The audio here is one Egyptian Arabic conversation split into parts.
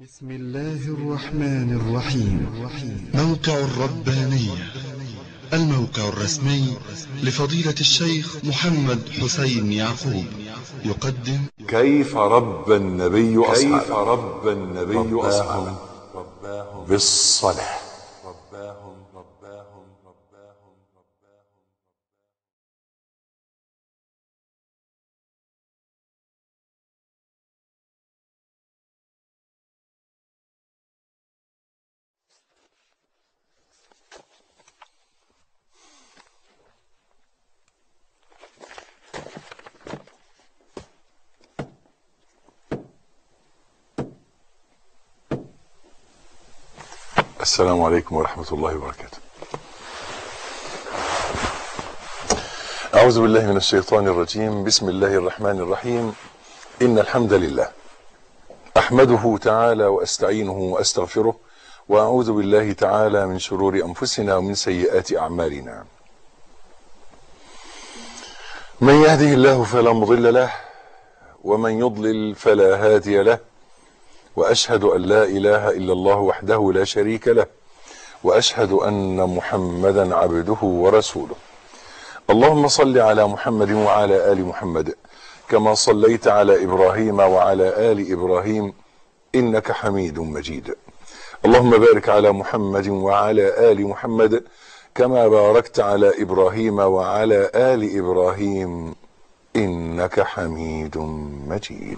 بسم الله الرحمن الرحيم موقع الربانية الموقع الرسمي لفضيلة الشيخ محمد حسين يعقوب يقدم كيف رب النبي أصحابه كيف رب النبي أصحابه بالصلاة السلام عليكم ورحمة الله وبركاته أعوذ بالله من الشيطان الرجيم بسم الله الرحمن الرحيم إن الحمد لله أحمده تعالى وأستعينه وأستغفره وأعوذ بالله تعالى من شرور أنفسنا ومن سيئات أعمالنا من يهده الله فلا مضل له ومن يضلل فلا هادي له واشهد ان لا اله الا الله وحده لا شريك له واشهد ان محمدا عبده ورسوله اللهم صل على محمد وعلى ال محمد كما صليت على ابراهيم وعلى ال ابراهيم انك حميد مجيد اللهم بارك على محمد وعلى ال محمد كما باركت على ابراهيم وعلى ال ابراهيم انك حميد مجيد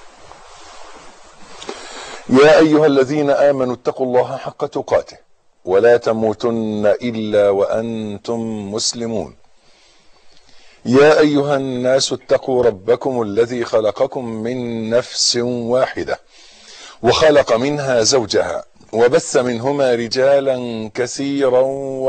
يا ايها الذين امنوا اتقوا الله حق تقاته ولا تموتن الا وانتم مسلمون يا ايها الناس اتقوا ربكم الذي خلقكم من نفس واحده وخلق منها زوجها وبث منهما رجالا كثيرا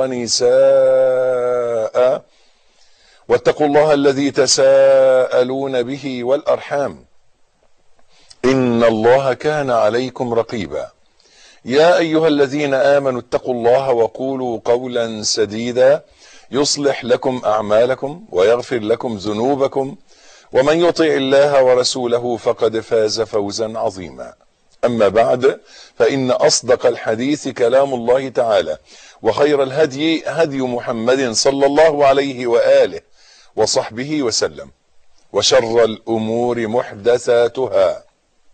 ونساء واتقوا الله الذي تساءلون به والارحام ان الله كان عليكم رقيبا يا ايها الذين امنوا اتقوا الله وقولوا قولا سديدا يصلح لكم اعمالكم ويغفر لكم ذنوبكم ومن يطع الله ورسوله فقد فاز فوزا عظيما اما بعد فان اصدق الحديث كلام الله تعالى وخير الهدي هدي محمد صلى الله عليه واله وصحبه وسلم وشر الامور محدثاتها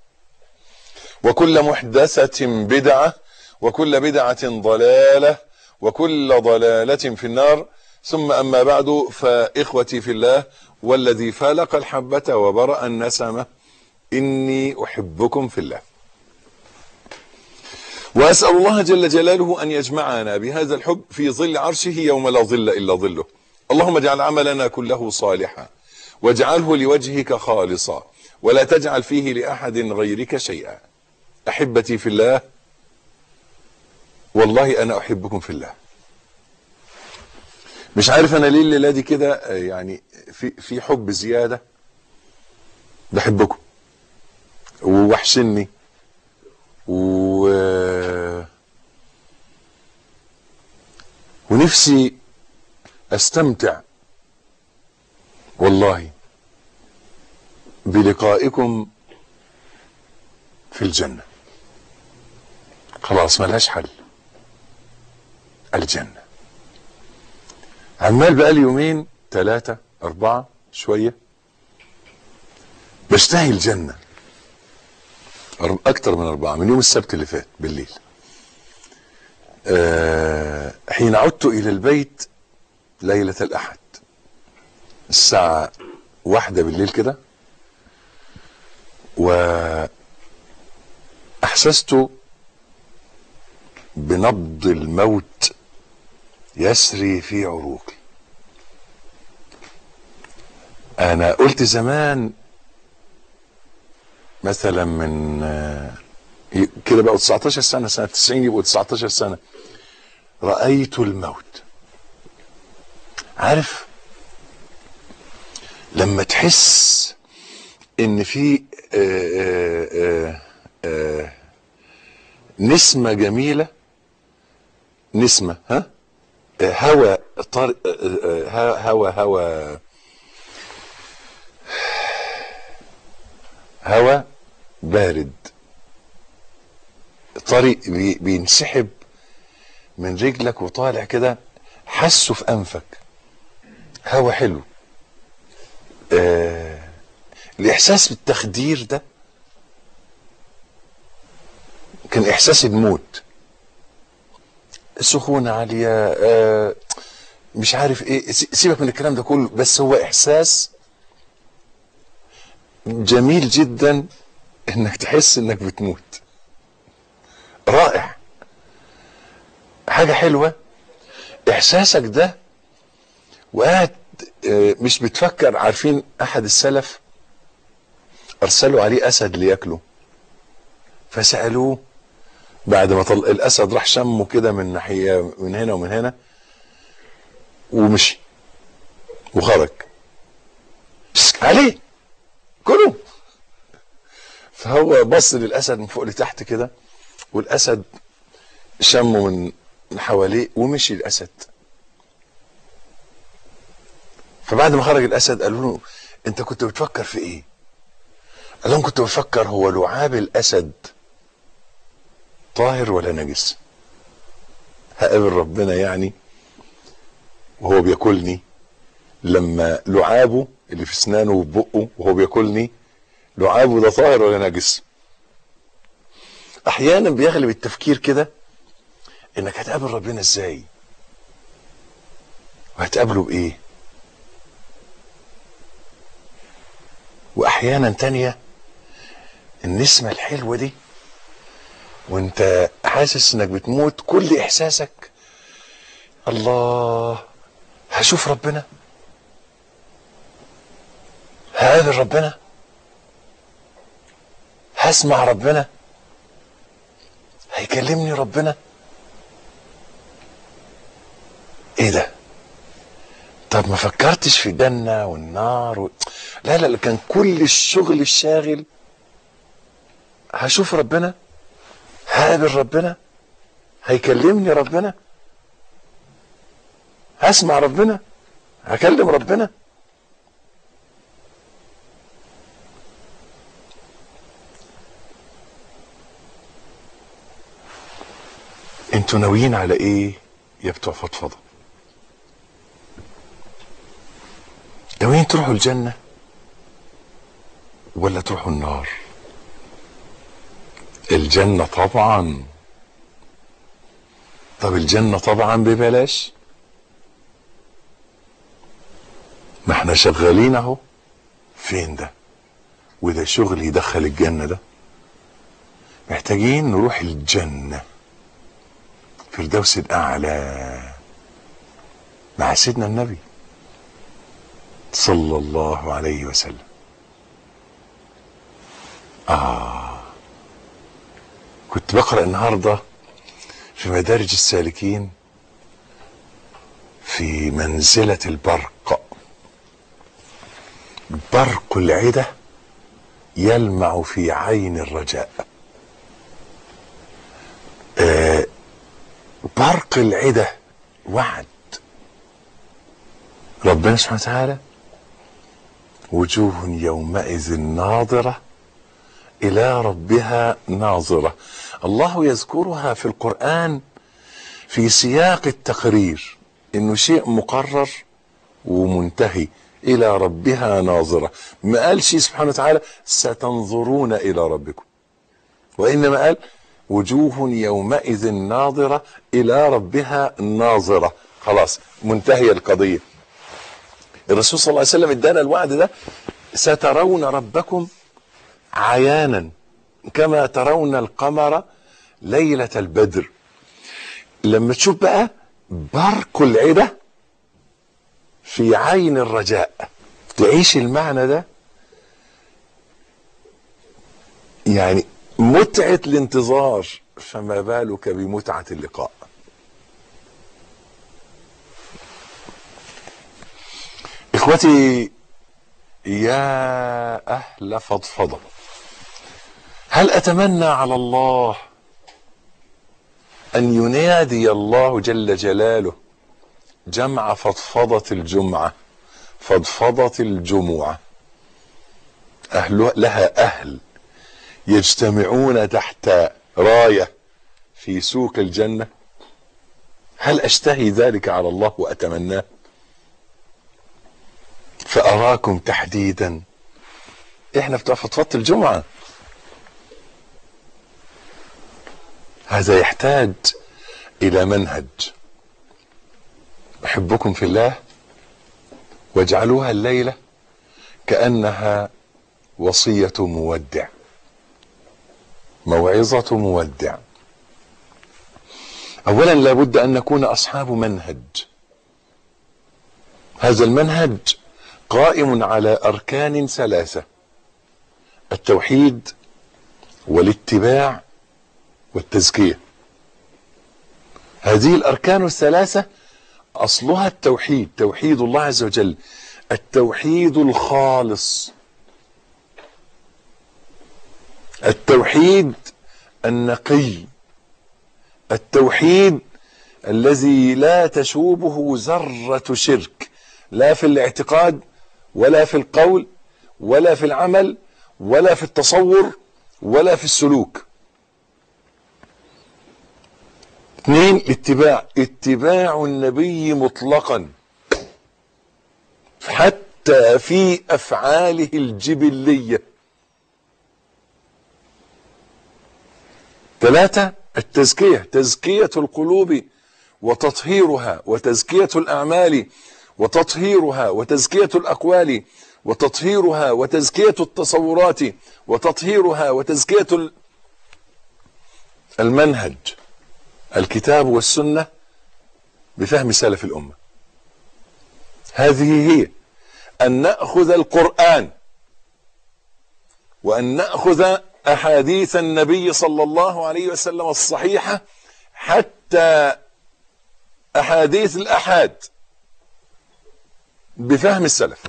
وكل محدثة بدعة وكل بدعة ضلالة وكل ضلالة في النار ثم أما بعد فإخوتي في الله والذي فلق الحبة وبرأ النسمة إني أحبكم في الله وأسأل الله جل جلاله أن يجمعنا بهذا الحب في ظل عرشه يوم لا ظل إلا ظله اللهم اجعل عملنا كله صالحا واجعله لوجهك خالصا ولا تجعل فيه لأحد غيرك شيئا احبتي في الله والله انا احبكم في الله مش عارف انا ليه الليله دي كده يعني في في حب زياده بحبكم ووحشني و ونفسي استمتع والله بلقائكم في الجنه خلاص ملهاش حل الجنة عمال بقالي يومين ثلاثة أربعة شوية بشتهي الجنة أكتر من أربعة من يوم السبت اللي فات بالليل أه حين عدت إلى البيت ليلة الأحد الساعة واحدة بالليل كده وأحسست بنبض الموت يسري في عروقي انا قلت زمان مثلا من كده بقوا 19 سنه سنه 90 يبقوا 19 سنه رايت الموت عارف لما تحس ان في آآ آآ آآ نسمه جميله نسمة ها هوا طار هوا هوا هوا بارد طريق بي بينسحب من رجلك وطالع كده حسه في انفك هوا حلو آه الاحساس بالتخدير ده كان احساس الموت سخونة عالية آه مش عارف ايه س- سيبك من الكلام ده كله بس هو احساس جميل جدا انك تحس انك بتموت رائع حاجة حلوة احساسك ده وقاعد آه، مش بتفكر عارفين احد السلف ارسلوا عليه اسد لياكله فسالوه بعد ما طل... الاسد راح شمه كده من ناحيه من هنا ومن هنا ومشي وخرج بس عليه كله فهو بص للاسد من فوق لتحت كده والاسد شمه من من حواليه ومشي الاسد فبعد ما خرج الاسد قالوا له انت كنت بتفكر في ايه قال لهم كنت بفكر هو لعاب الاسد طاهر ولا نجس هقابل ربنا يعني وهو بياكلني لما لعابه اللي في اسنانه وفي بقه وهو بياكلني لعابه ده طاهر ولا نجس احيانا بيغلب التفكير كده انك هتقابل ربنا ازاي وهتقابله بايه واحيانا تانية النسمة الحلوة دي وانت حاسس انك بتموت كل احساسك الله هشوف ربنا هقابل ربنا هسمع ربنا هيكلمني ربنا ايه ده طب ما فكرتش في الجنة والنار و... لا لا لا كان كل الشغل الشاغل هشوف ربنا هقابل ربنا هيكلمني ربنا هسمع ربنا هكلم ربنا انتوا ناويين على ايه يا بتوع فضفضه ناويين تروحوا الجنه ولا تروحوا النار الجنه طبعا طب الجنه طبعا ببلاش ما احنا شغالين اهو فين ده وده شغل يدخل الجنه ده محتاجين نروح الجنه فردوس الاعلى مع سيدنا النبي صلى الله عليه وسلم آه كنت بقرأ النهاردة في مدارج السالكين في منزلة البرق برق العدة يلمع في عين الرجاء آه برق العدة وعد ربنا سبحانه وتعالى وجوه يومئذ ناظرة إلى ربها ناظرة الله يذكرها في القرآن في سياق التقرير إنه شيء مقرر ومنتهي إلى ربها ناظرة ما قالش سبحانه وتعالى ستنظرون إلى ربكم وإنما قال وجوه يومئذ ناظرة إلى ربها ناظرة خلاص منتهية القضية الرسول صلى الله عليه وسلم ادانا الوعد ده سترون ربكم عيانا كما ترون القمر ليلة البدر لما تشوف بقى برق العدة في عين الرجاء تعيش المعنى ده يعني متعة الانتظار فما بالك بمتعة اللقاء اخوتي يا اهل فضفضه هل اتمنى على الله ان ينادي الله جل جلاله جمع فضفضه الجمعه فضفضه الجمعه أهل لها اهل يجتمعون تحت رايه في سوق الجنة هل أشتهي ذلك على الله وأتمناه فأراكم تحديدا إحنا في فضفضة الجمعة هذا يحتاج إلى منهج أحبكم في الله واجعلوها الليلة كأنها وصية مودع موعظة مودع أولا لابد أن نكون أصحاب منهج هذا المنهج قائم على أركان ثلاثة التوحيد والاتباع والتزكية هذه الأركان الثلاثة أصلها التوحيد توحيد الله عز وجل التوحيد الخالص التوحيد النقي التوحيد الذي لا تشوبه ذرة شرك لا في الاعتقاد ولا في القول ولا في العمل ولا في التصور ولا في السلوك اثنين اتباع اتباع النبي مطلقا حتى في افعاله الجبليه ثلاثه التزكيه تزكيه القلوب وتطهيرها وتزكيه الاعمال وتطهيرها وتزكيه الاقوال وتطهيرها وتزكيه التصورات وتطهيرها وتزكيه المنهج الكتاب والسنه بفهم سلف الامه هذه هي ان ناخذ القران وان ناخذ احاديث النبي صلى الله عليه وسلم الصحيحه حتى احاديث الاحاد بفهم السلف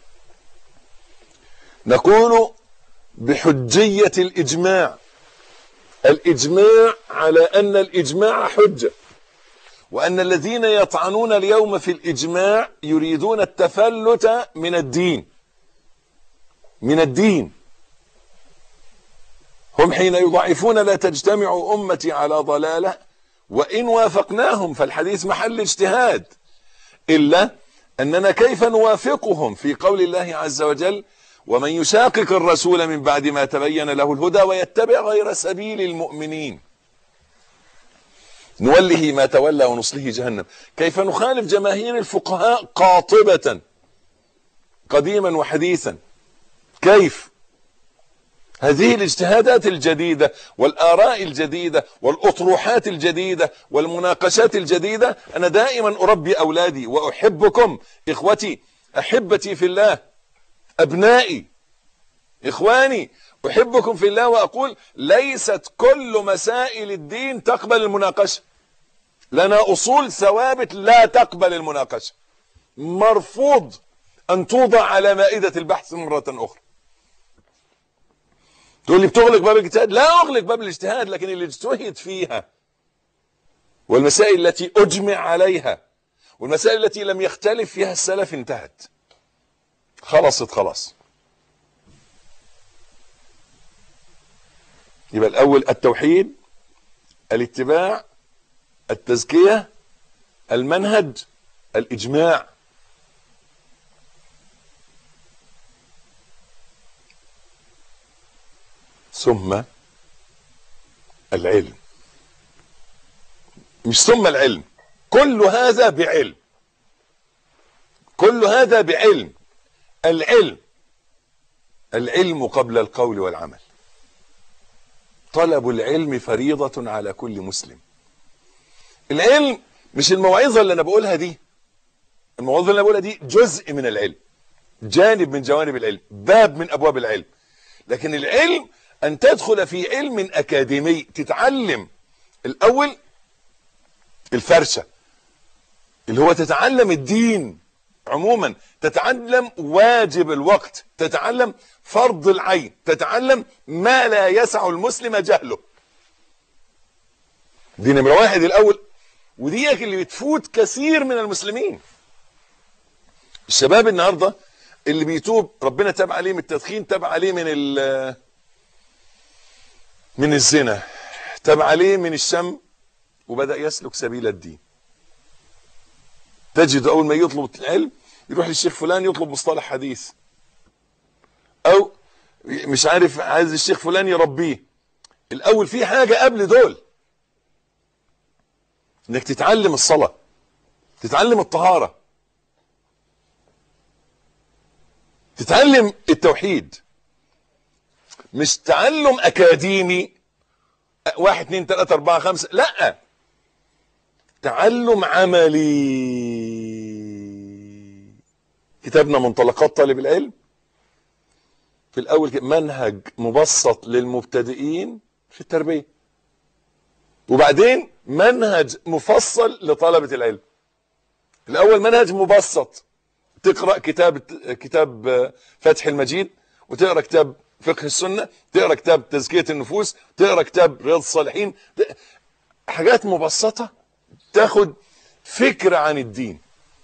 نكون بحجيه الاجماع الاجماع على ان الاجماع حجه وان الذين يطعنون اليوم في الاجماع يريدون التفلت من الدين من الدين هم حين يضعفون لا تجتمع امتي على ضلاله وان وافقناهم فالحديث محل اجتهاد الا اننا كيف نوافقهم في قول الله عز وجل ومن يشاقق الرسول من بعد ما تبين له الهدى ويتبع غير سبيل المؤمنين نوله ما تولى ونصله جهنم كيف نخالف جماهير الفقهاء قاطبة قديما وحديثا كيف هذه الاجتهادات الجديدة والآراء الجديدة والأطروحات الجديدة والمناقشات الجديدة أنا دائما أربي أولادي وأحبكم إخوتي أحبتي في الله أبنائي إخواني أحبكم في الله وأقول ليست كل مسائل الدين تقبل المناقشة لنا أصول ثوابت لا تقبل المناقشة مرفوض أن توضع على مائدة البحث مرة أخرى تقول لي بتغلق باب الاجتهاد لا أغلق باب الاجتهاد لكن اللي اجتهد فيها والمسائل التي أجمع عليها والمسائل التي لم يختلف فيها السلف انتهت خلصت خلاص يبقى الأول التوحيد الاتباع التزكية المنهج الإجماع ثم العلم مش ثم العلم كل هذا بعلم كل هذا بعلم العلم العلم قبل القول والعمل طلب العلم فريضة على كل مسلم العلم مش الموعظة اللي أنا بقولها دي الموعظة اللي أنا بقولها دي جزء من العلم جانب من جوانب العلم باب من أبواب العلم لكن العلم أن تدخل في علم أكاديمي تتعلم الأول الفرشة اللي هو تتعلم الدين عموما تتعلم واجب الوقت تتعلم فرض العين تتعلم ما لا يسع المسلم جهله دي نمرة واحد الأول ودي اللي بتفوت كثير من المسلمين الشباب النهاردة اللي بيتوب ربنا تاب عليه من التدخين تاب عليه من ال من الزنا تاب عليه من الشم وبدأ يسلك سبيل الدين تجد أول ما يطلب العلم يروح للشيخ فلان يطلب مصطلح حديث أو مش عارف عايز الشيخ فلان يربيه الأول في حاجة قبل دول انك تتعلم الصلاة تتعلم الطهارة تتعلم التوحيد مش تعلم اكاديمي واحد اتنين تلاتة اربعة خمسة لا تعلم عملي كتابنا منطلقات طالب العلم في الاول كده منهج مبسط للمبتدئين في التربية وبعدين منهج مفصل لطلبة العلم الاول منهج مبسط تقرا كتاب كتاب فتح المجيد وتقرا كتاب فقه السنه تقرا كتاب تزكيه النفوس تقرا كتاب رياض الصالحين حاجات مبسطه تاخد فكره عن الدين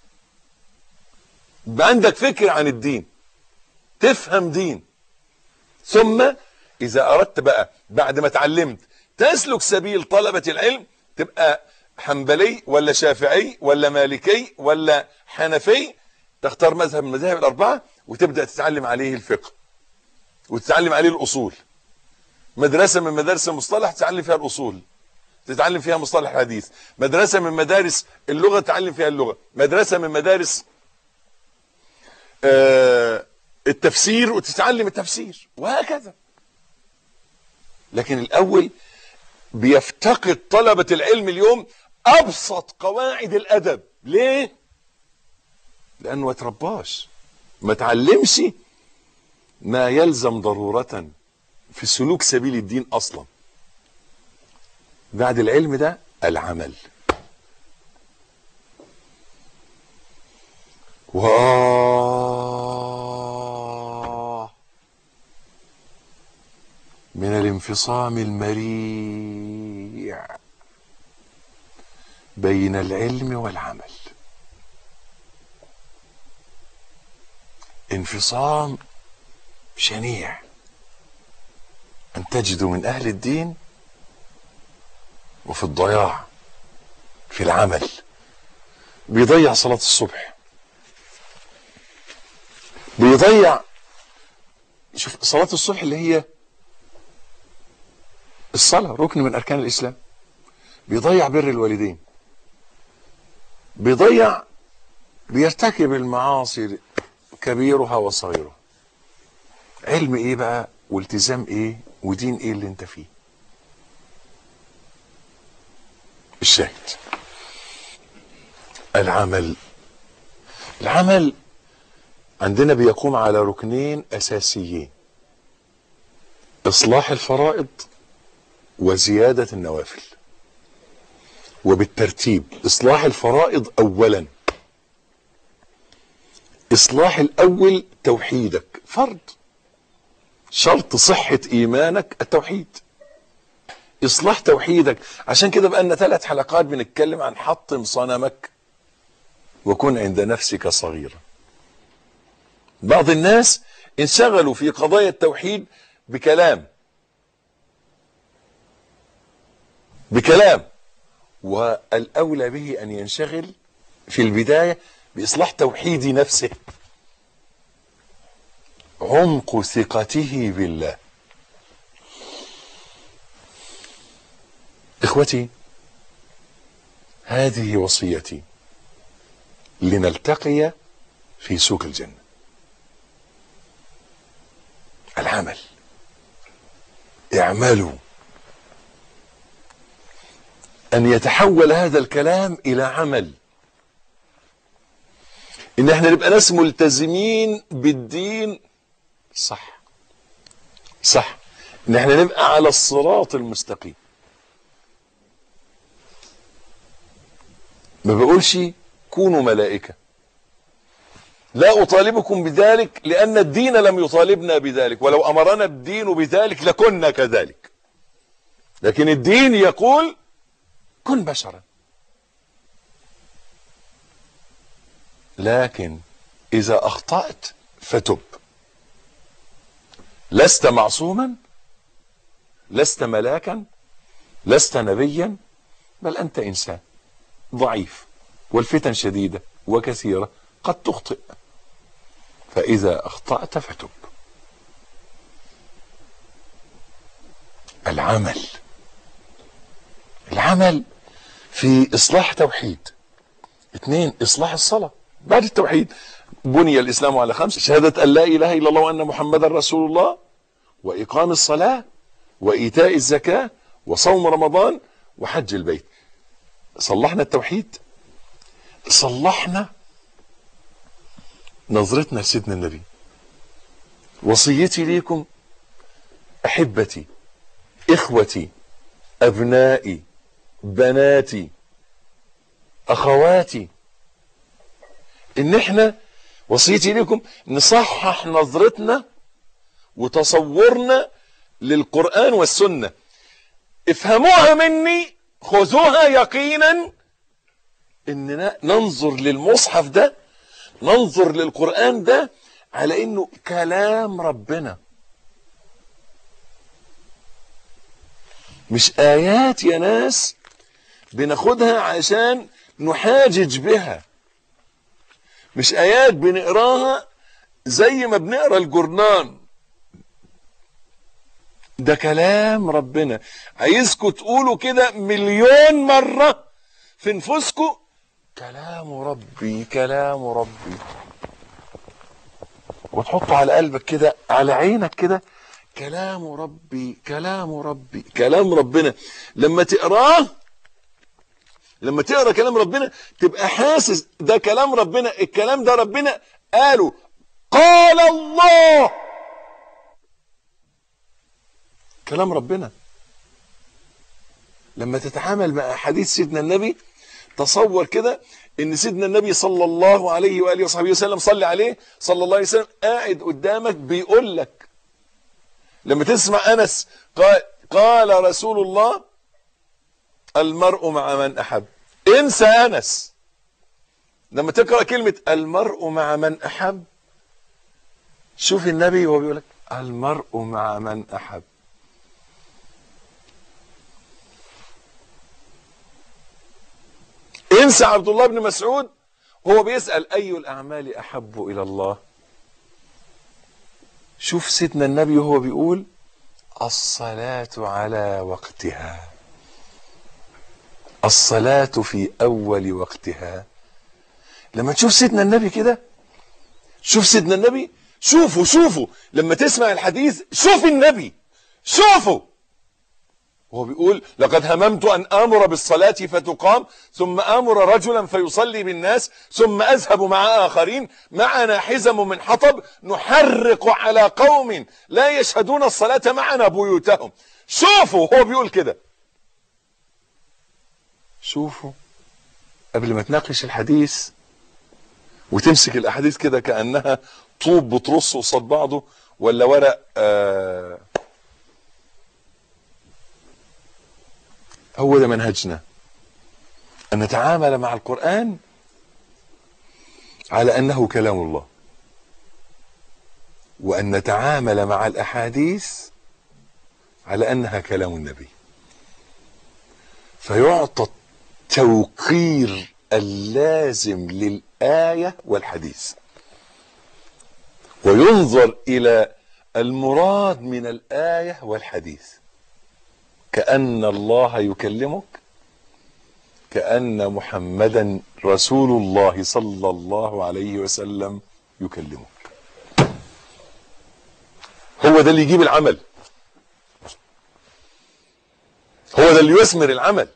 يبقى عندك فكره عن الدين تفهم دين ثم اذا اردت بقى بعد ما اتعلمت تسلك سبيل طلبه العلم تبقى حنبلي ولا شافعي ولا مالكي ولا حنفي تختار مذهب من المذاهب الأربعة وتبدأ تتعلم عليه الفقه وتتعلم عليه الأصول مدرسة من مدارس المصطلح تتعلم فيها الأصول تتعلم فيها مصطلح الحديث مدرسة من مدارس اللغة تتعلم فيها اللغة مدرسة من مدارس آه التفسير وتتعلم التفسير وهكذا لكن الأول بيفتقد طلبة العلم اليوم أبسط قواعد الأدب ليه؟ لانه ما ترباش ما تعلمش ما يلزم ضرورة في سلوك سبيل الدين اصلا بعد العلم ده العمل و من الانفصام المريع بين العلم والعمل انفصام شنيع ان تجد من اهل الدين وفي الضياع في العمل بيضيع صلاة الصبح بيضيع شوف صلاة الصبح اللي هي الصلاة ركن من أركان الإسلام بيضيع بر الوالدين بيضيع بيرتكب المعاصي كبيرها وصغيرها علم ايه بقى والتزام ايه ودين ايه اللي انت فيه الشاهد العمل العمل عندنا بيقوم على ركنين اساسيين اصلاح الفرائض وزيادة النوافل وبالترتيب اصلاح الفرائض اولا اصلاح الاول توحيدك فرض شرط صحة ايمانك التوحيد اصلاح توحيدك عشان كده بقى لنا ثلاث حلقات بنتكلم عن حطم صنمك وكن عند نفسك صغيرا بعض الناس انشغلوا في قضايا التوحيد بكلام بكلام والاولى به ان ينشغل في البدايه باصلاح توحيد نفسه عمق ثقته بالله اخوتي هذه وصيتي لنلتقي في سوق الجنه العمل اعملوا ان يتحول هذا الكلام الى عمل ان احنا نبقى ناس ملتزمين بالدين صح صح ان احنا نبقى على الصراط المستقيم ما بقولش كونوا ملائكة لا أطالبكم بذلك لأن الدين لم يطالبنا بذلك ولو أمرنا الدين بذلك لكنا كذلك لكن الدين يقول كن بشرا لكن إذا أخطأت فتب لست معصوما لست ملاكا لست نبيا بل أنت إنسان ضعيف والفتن شديدة وكثيرة قد تخطئ فإذا أخطأت فتب العمل العمل في إصلاح توحيد اثنين إصلاح الصلاة بعد التوحيد بني الإسلام على خمس شهادة أن لا إله إلا الله وأن محمدا رسول الله وإقام الصلاة وإيتاء الزكاة وصوم رمضان وحج البيت صلحنا التوحيد صلحنا نظرتنا لسيدنا النبي وصيتي ليكم احبتي اخوتي ابنائي بناتي اخواتي ان احنا وصيتي ليكم نصحح نظرتنا وتصورنا للقران والسنه افهموها مني خذوها يقينا اننا ننظر للمصحف ده ننظر للقرآن ده على انه كلام ربنا مش ايات يا ناس بناخدها عشان نحاجج بها مش ايات بنقراها زي ما بنقرا الجرنان ده كلام ربنا عايزكم تقولوا كده مليون مرة في نفوسكم كلام ربي كلام ربي وتحطه على قلبك كده على عينك كده كلام ربي كلام ربي كلام ربنا لما تقراه لما تقرا كلام ربنا تبقى حاسس ده كلام ربنا الكلام ده ربنا قاله قال الله كلام ربنا لما تتعامل مع حديث سيدنا النبي تصور كده ان سيدنا النبي صلى الله عليه واله وصحبه وسلم صلي عليه صلى الله عليه وسلم قاعد قدامك بيقول لك لما تسمع انس قال قال رسول الله المرء مع من احب انسى انس لما تقرا كلمه المرء مع من احب شوف النبي وهو بيقول لك المرء مع من احب انسى عبد الله بن مسعود وهو بيسأل أي الأعمال أحب إلى الله شوف سيدنا النبي وهو بيقول الصلاة على وقتها الصلاة في أول وقتها لما تشوف سيدنا النبي كده شوف سيدنا النبي شوفوا شوفوا لما تسمع الحديث شوف النبي شوفوا وهو بيقول لقد هممت أن آمر بالصلاة فتقام ثم آمر رجلا فيصلي بالناس ثم أذهب مع آخرين معنا حزم من حطب نحرق على قوم لا يشهدون الصلاة معنا بيوتهم شوفوا هو بيقول كده شوفوا قبل ما تناقش الحديث وتمسك الأحاديث كده كأنها طوب بترص قصاد بعضه ولا ورق آه هو ده منهجنا أن نتعامل مع القرآن على أنه كلام الله وأن نتعامل مع الأحاديث على أنها كلام النبي فيعطى التوقير اللازم للآية والحديث وينظر إلى المراد من الآية والحديث كأن الله يكلمك كأن محمدا رسول الله صلى الله عليه وسلم يكلمك هو ده اللي يجيب العمل هو ده اللي يثمر العمل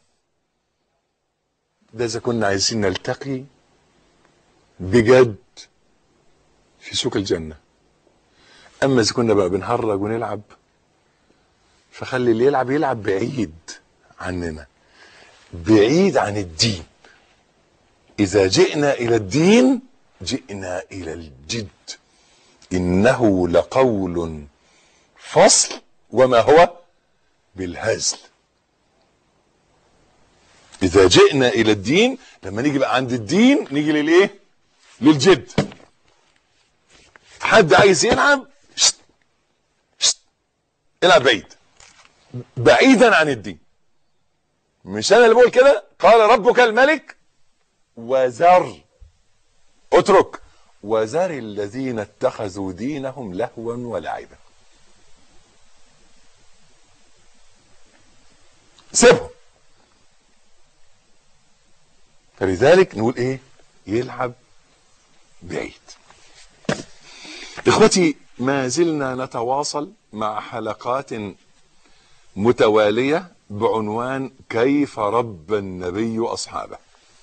ده إذا كنا عايزين نلتقي بجد في سوق الجنة أما إذا كنا بقى بنهرج ونلعب فخلي اللي يلعب يلعب بعيد عننا بعيد عن الدين إذا جئنا إلى الدين جئنا إلى الجد إنه لقول فصل وما هو بالهزل إذا جئنا إلى الدين لما نيجي بقى عند الدين نيجي للإيه؟ للجد حد عايز يلعب شت. شت. العب بعيد بعيدا عن الدين مش انا اللي بقول كده قال ربك الملك وذر اترك وذر الذين اتخذوا دينهم لهوا ولعبا سيبهم فلذلك نقول ايه يلعب بعيد اخوتي ما زلنا نتواصل مع حلقات متوالية بعنوان كيف رب النبي أصحابه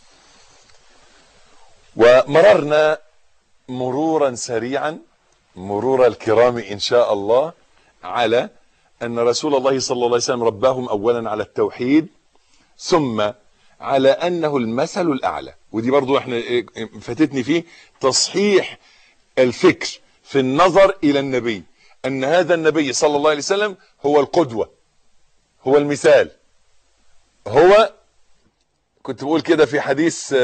ومررنا مرورا سريعا مرور الكرام إن شاء الله على أن رسول الله صلى الله عليه وسلم رباهم أولا على التوحيد ثم على أنه المثل الأعلى ودي برضو احنا فاتتني فيه تصحيح الفكر في النظر إلى النبي أن هذا النبي صلى الله عليه وسلم هو القدوة هو المثال هو كنت بقول كده في حديث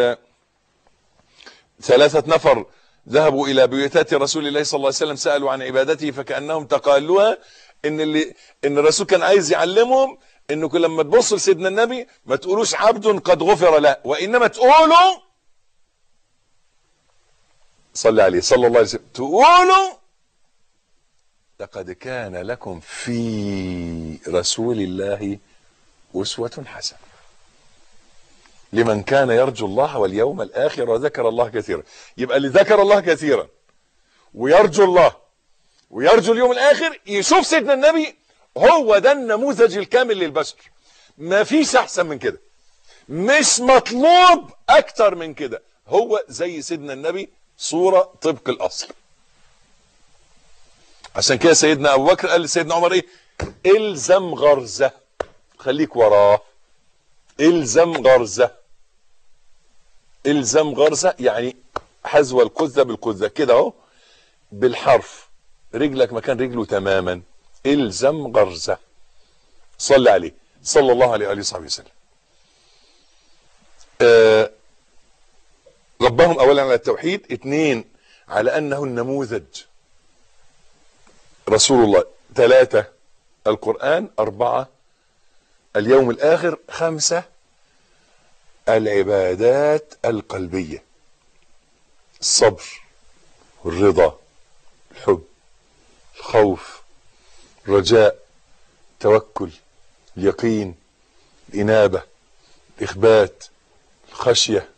ثلاثة نفر ذهبوا إلى بيوتات رسول الله صلى الله عليه وسلم سألوا عن عبادته فكأنهم تقالوها إن اللي إن الرسول كان عايز يعلمهم إنكم لما تبصوا لسيدنا النبي ما تقولوش عبد قد غفر له وإنما تقولوا صلى عليه صلى الله عليه وسلم تقولوا لقد كان لكم في رسول الله أسوة حسنة لمن كان يرجو الله واليوم الآخر وذكر الله كثيرا يبقى اللي ذكر الله كثيرا ويرجو الله ويرجو اليوم الآخر يشوف سيدنا النبي هو ده النموذج الكامل للبشر ما فيش أحسن من كده مش مطلوب أكتر من كده هو زي سيدنا النبي صورة طبق الأصل عشان كده سيدنا أبو بكر قال لسيدنا عمر إيه الزم غرزة خليك وراه الزم غرزة الزم غرزة يعني حذو القذة بالقذة كده اهو بالحرف رجلك مكان رجله تماما الزم غرزة صلى عليه صلى الله عليه وآله وصحبه وسلم آه ربهم اولا على التوحيد اثنين على انه النموذج رسول الله ثلاثة القرآن أربعة اليوم الآخر خمسة العبادات القلبية الصبر الرضا الحب الخوف الرجاء التوكل اليقين الإنابة الإخبات الخشية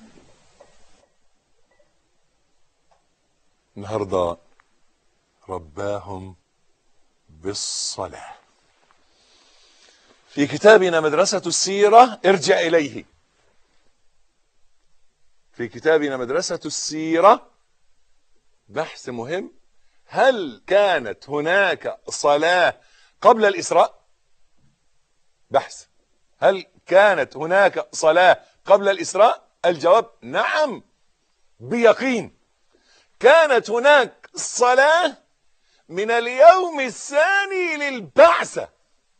النهارده رباهم بالصلاة في كتابنا مدرسة السيرة ارجع إليه في كتابنا مدرسة السيرة بحث مهم هل كانت هناك صلاة قبل الإسراء بحث هل كانت هناك صلاة قبل الإسراء الجواب نعم بيقين كانت هناك صلاة من اليوم الثاني للبعثة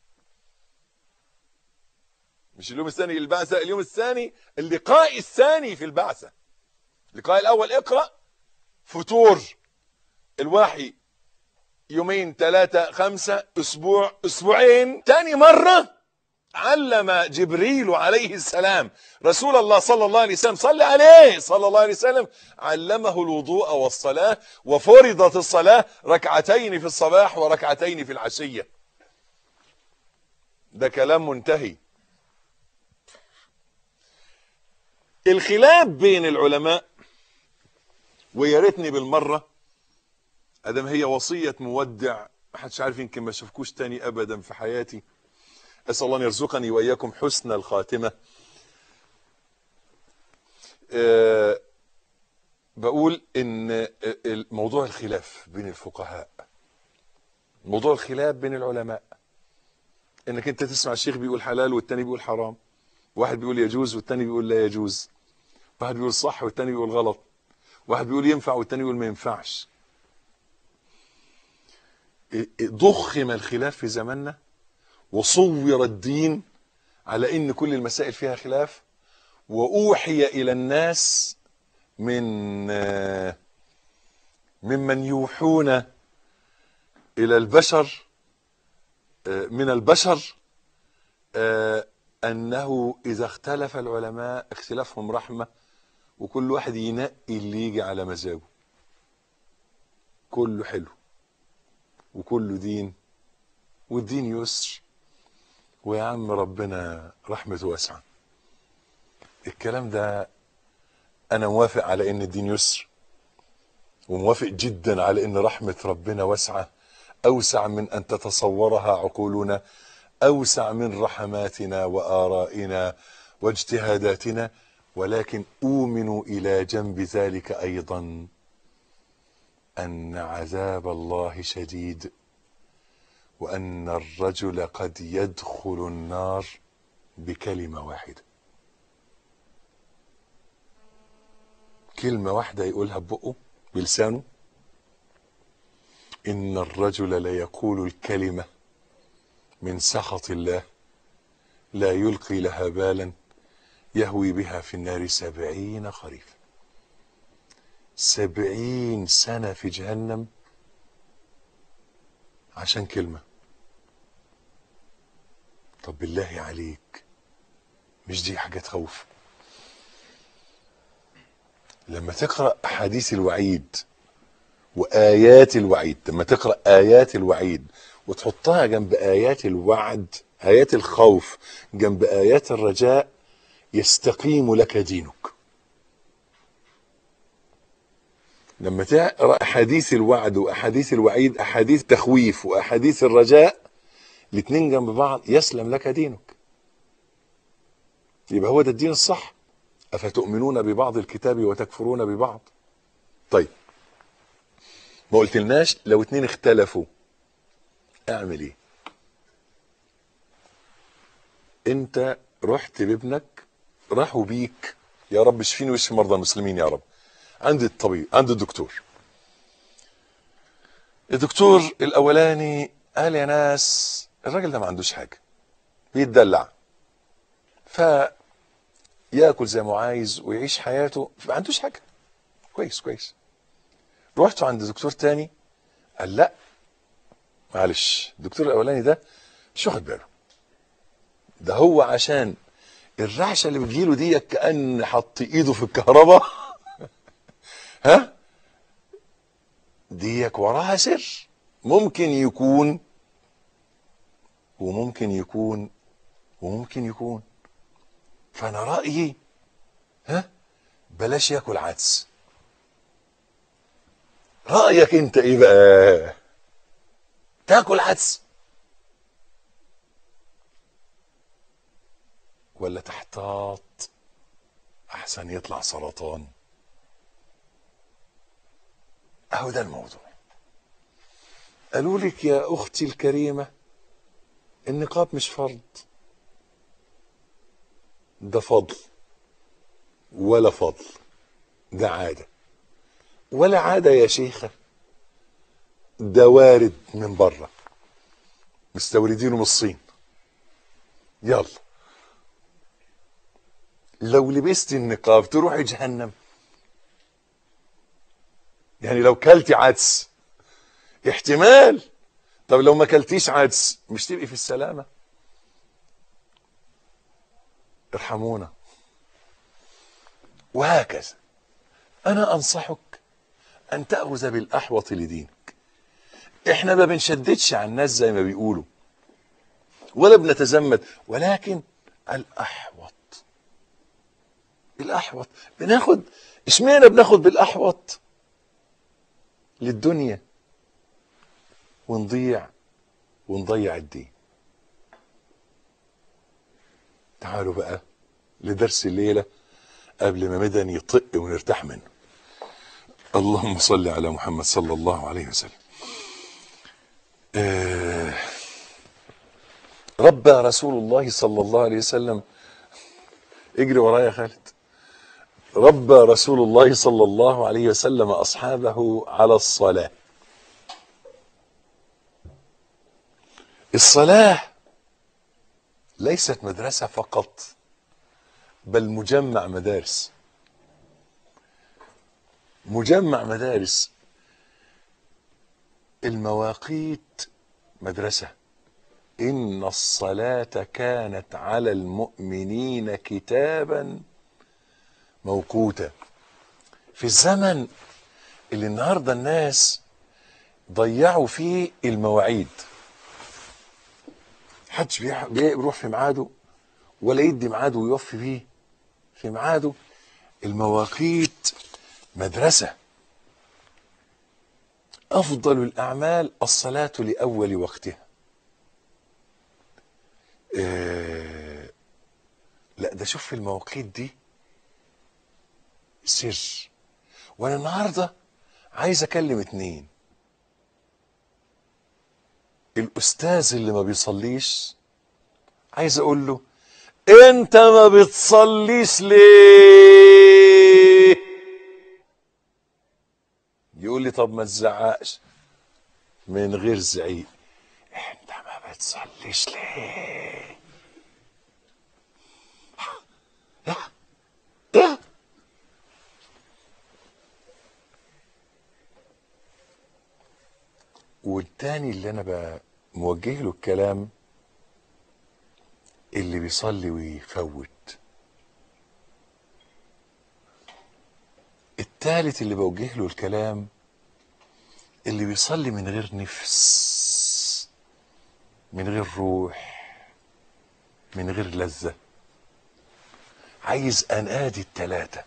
مش اليوم الثاني للبعثة اليوم الثاني اللقاء الثاني في البعثة اللقاء الأول اقرأ فتور الوحي يومين ثلاثة خمسة أسبوع أسبوعين تاني مرة علم جبريل عليه السلام رسول الله صلى الله عليه وسلم صلى عليه صلى الله عليه وسلم علمه الوضوء والصلاة وفرضت الصلاة ركعتين في الصباح وركعتين في العشية ده كلام منتهي الخلاف بين العلماء ويا ريتني بالمرة ادم هي وصية مودع محدش عارف يمكن ما اشوفكوش تاني ابدا في حياتي اسال الله ان يرزقني واياكم حسن الخاتمه أه بقول ان موضوع الخلاف بين الفقهاء موضوع الخلاف بين العلماء انك انت تسمع الشيخ بيقول حلال والتاني بيقول حرام واحد بيقول يجوز والتاني بيقول لا يجوز واحد بيقول صح والتاني بيقول غلط واحد بيقول ينفع والتاني بيقول ما ينفعش ضخم الخلاف في زماننا وصور الدين على ان كل المسائل فيها خلاف واوحي الى الناس من ممن يوحون الى البشر من البشر أنه إذا اختلف العلماء اختلافهم رحمة وكل واحد ينقي اللي يجي على مزاجه كله حلو وكله دين والدين يسر ويا عم ربنا رحمته واسعة الكلام ده أنا موافق على إن الدين يسر وموافق جدا على إن رحمة ربنا واسعة أوسع من أن تتصورها عقولنا أوسع من رحماتنا وآرائنا واجتهاداتنا ولكن أؤمن إلى جنب ذلك أيضا أن عذاب الله شديد وأن الرجل قد يدخل النار بكلمة واحدة كلمة واحدة يقولها ببقه بلسانه إن الرجل ليقول الكلمة من سخط الله لا يلقي لها بالا يهوي بها في النار سبعين خريفا سبعين سنة في جهنم عشان كلمة طب بالله عليك مش دي حاجة تخوف لما تقرأ أحاديث الوعيد وآيات الوعيد لما تقرأ آيات الوعيد وتحطها جنب آيات الوعد آيات الخوف جنب آيات الرجاء يستقيم لك دينك لما تقرأ أحاديث الوعد وأحاديث الوعيد أحاديث تخويف وأحاديث الرجاء الاتنين جنب بعض يسلم لك دينك يبقى هو ده الدين الصح أفتؤمنون ببعض الكتاب وتكفرون ببعض طيب ما قلتلناش لو اتنين اختلفوا اعمل ايه انت رحت بابنك راحوا بيك يا رب اشفيني واشفي مرضى المسلمين يا رب عند الطبيب عند الدكتور الدكتور الاولاني قال يا ناس الراجل ده ما عندوش حاجه بيتدلع ف ياكل زي ما عايز ويعيش حياته ما عندوش حاجه كويس كويس رحت عند دكتور تاني قال لا معلش الدكتور الاولاني ده مش واخد باله ده هو عشان الرعشه اللي بتجيله دي كان حط ايده في الكهرباء ها ديك وراها سر ممكن يكون وممكن يكون وممكن يكون فانا رايي ها بلاش ياكل عدس رايك انت ايه بقى تاكل عدس ولا تحتاط احسن يطلع سرطان اهو ده الموضوع قالوا لك يا اختي الكريمه النقاب مش فرض ده فضل ولا فضل ده عاده ولا عاده يا شيخه ده وارد من بره مستوردينه من الصين يلا لو لبست النقاب تروحي جهنم يعني لو كلتي عدس احتمال طب لو ما كلتيش عدس مش تبقي في السلامة ارحمونا وهكذا أنا أنصحك أن تأخذ بالأحوط لدينك احنا ما بنشددش على الناس زي ما بيقولوا ولا بنتزمت ولكن الأحوط الأحوط بناخد اشمعنى بناخد بالأحوط للدنيا ونضيع ونضيع الدين تعالوا بقى لدرس الليلة قبل ما مدن يطق ونرتاح منه اللهم صل على محمد صلى الله عليه وسلم آه ربى رسول الله صلى الله عليه وسلم اجري ورايا يا خالد ربى رسول الله صلى الله عليه وسلم اصحابه على الصلاه الصلاه ليست مدرسه فقط بل مجمع مدارس مجمع مدارس المواقيت مدرسه إن الصلاة كانت على المؤمنين كتابا موقوتا في الزمن اللي النهارده الناس ضيعوا فيه المواعيد محدش بيح- بيروح في ميعاده ولا يدي ميعاده ويوفي بيه في ميعاده المواقيت مدرسة أفضل الأعمال الصلاة لأول وقتها آه، لا ده شوف في المواقيت دي سر وانا النهارده عايز اكلم اتنين الاستاذ اللي ما بيصليش عايز اقول له انت ما بتصليش ليه يقول لي طب ما تزعقش من غير زعيق انت ما بتصليش ليه ايه والتاني اللي انا بقى موجه له الكلام اللي بيصلي ويفوت التالت اللي بوجه له الكلام اللي بيصلي من غير نفس من غير روح من غير لذة عايز انادي التلاتة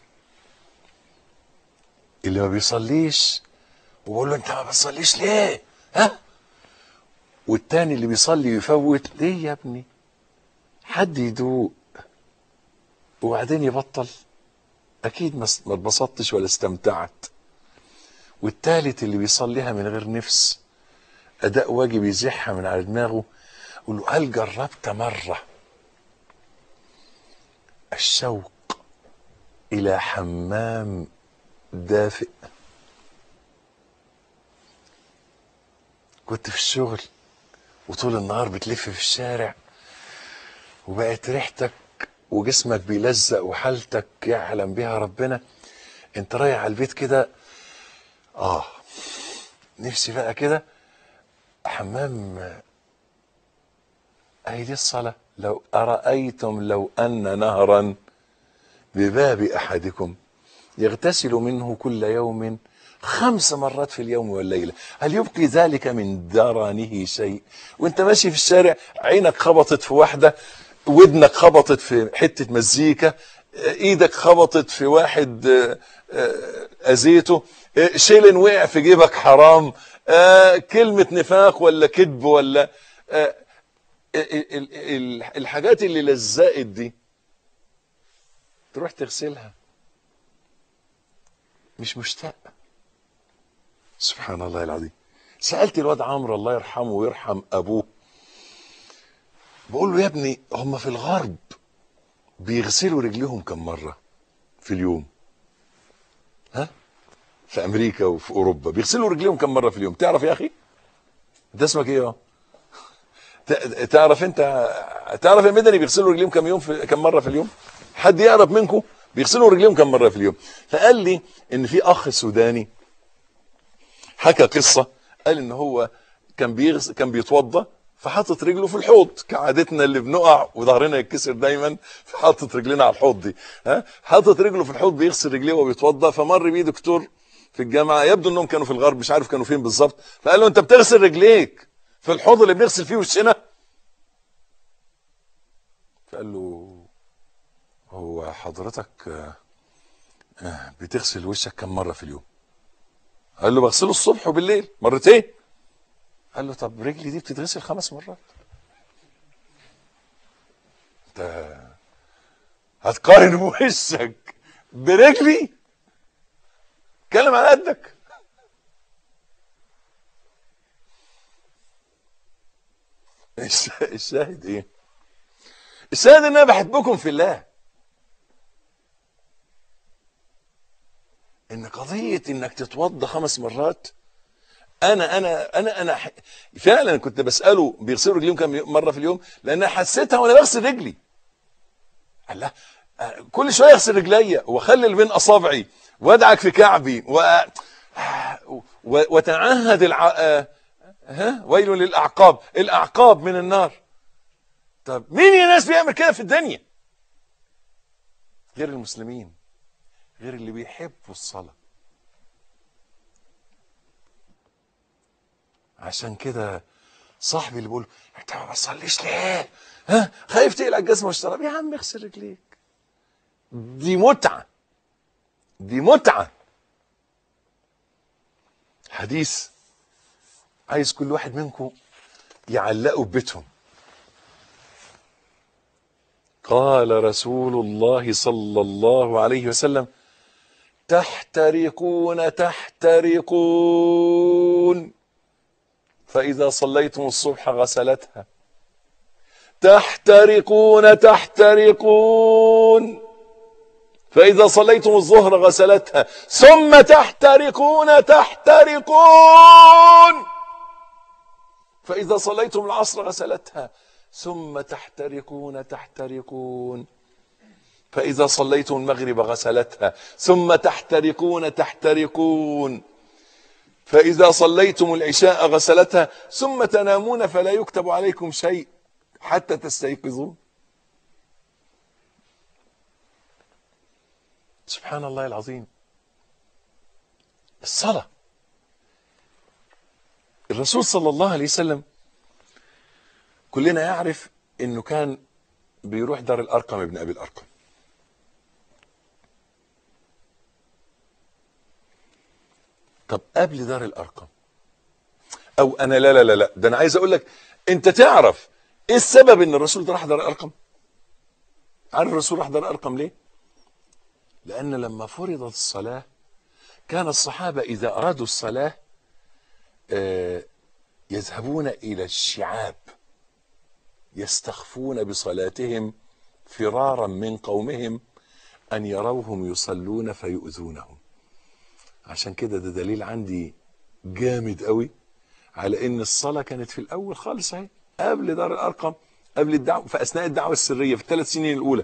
اللي ما بيصليش وبقول له انت ما بتصليش ليه ها والتاني اللي بيصلي ويفوت ليه يا ابني حد يدوق وبعدين يبطل اكيد ما ما اتبسطتش ولا استمتعت والتالت اللي بيصليها من غير نفس اداء واجب يزيحها من على دماغه يقول له هل جربت مره الشوق الى حمام دافئ كنت في الشغل وطول النهار بتلف في الشارع وبقت ريحتك وجسمك بيلزق وحالتك يعلم بها ربنا انت رايح على البيت كده اه نفسي بقى كده حمام اهي دي الصلاة لو أرأيتم لو أن نهرا بباب أحدكم يغتسل منه كل يوم خمس مرات في اليوم والليلة هل يبقي ذلك من درنه شيء وانت ماشي في الشارع عينك خبطت في واحدة ودنك خبطت في حتة مزيكا ايدك خبطت في واحد آه، آه، اذيته آه، شيلن وقع في جيبك حرام آه، كلمة نفاق ولا كذب ولا آه، ال- ال- ال- الحاجات اللي لزقت دي تروح تغسلها مش مشتاق سبحان الله العظيم سألت الواد عمرو الله يرحمه ويرحم أبوه بقول له يا ابني هم في الغرب بيغسلوا رجليهم كم مرة في اليوم ها في أمريكا وفي أوروبا بيغسلوا رجليهم كم مرة في اليوم تعرف يا أخي ده اسمك إيه يا ت- تعرف انت تعرف المدني بيغسلوا رجليهم كم يوم في كم مره في اليوم حد يعرف منكم بيغسلوا رجليهم كم مره في اليوم فقال لي ان في اخ سوداني حكى قصه قال ان هو كان بيغس كان بيتوضى فحاطط رجله في الحوض كعادتنا اللي بنقع وظهرنا يتكسر دايما فحاطط رجلنا على الحوض دي ها حاطط رجله في الحوض بيغسل رجليه وهو بيتوضى فمر بيه دكتور في الجامعه يبدو انهم كانوا في الغرب مش عارف كانوا فين بالظبط فقال له انت بتغسل رجليك في الحوض اللي بنغسل فيه وشنا فقال له هو حضرتك آه، آه، بتغسل وشك كم مرة في اليوم قال له بغسله الصبح وبالليل مرتين قال له طب رجلي دي بتتغسل خمس مرات انت هتقارن وشك برجلي اتكلم على قدك الش- الشاهد ايه الشاهد ان انا بحبكم في الله ان قضيه انك تتوضى خمس مرات انا انا انا انا ح- فعلا كنت بساله بيغسلوا رجليهم كم مره في اليوم لان حسيتها وانا بغسل رجلي الله آه، كل شويه اغسل رجليا واخلل بين اصابعي وادعك في كعبي و... و... وتعهد الع... آه، ها ويل للاعقاب الاعقاب من النار طب مين يا ناس بيعمل كده في الدنيا غير المسلمين غير اللي بيحبوا الصلاة عشان كده صاحبي اللي بيقول انت ما بتصليش ليه ها خايف تقلع الجزمه والشراب يا عم اغسل رجليك دي متعه دي متعه حديث عايز كل واحد منكم يعلقوا ببيتهم قال رسول الله صلى الله عليه وسلم تحترقون تحترقون فإذا صليتم الصبح غسلتها تحترقون تحترقون فإذا صليتم الظهر غسلتها ثم تحترقون تحترقون فإذا صليتم العصر غسلتها ثم تحترقون تحترقون فإذا صليتم المغرب غسلتها ثم تحترقون تحترقون فإذا صليتم العشاء غسلتها ثم تنامون فلا يكتب عليكم شيء حتى تستيقظون سبحان الله العظيم الصلاة الرسول صلى الله عليه وسلم كلنا يعرف انه كان بيروح دار الارقم ابن ابي الارقم طب قبل دار الارقم او انا لا لا لا لا ده انا عايز اقول لك انت تعرف ايه السبب ان الرسول ده راح دار الارقم عارف الرسول راح دار الارقم ليه لان لما فرضت الصلاه كان الصحابه اذا ارادوا الصلاه آه، يذهبون الى الشعاب يستخفون بصلاتهم فرارا من قومهم ان يروهم يصلون فيؤذونهم عشان كده ده دليل عندي جامد قوي على ان الصلاه كانت في الاول خالص اهي قبل دار الارقم قبل الدعوه في اثناء الدعوه السريه في الثلاث سنين الاولى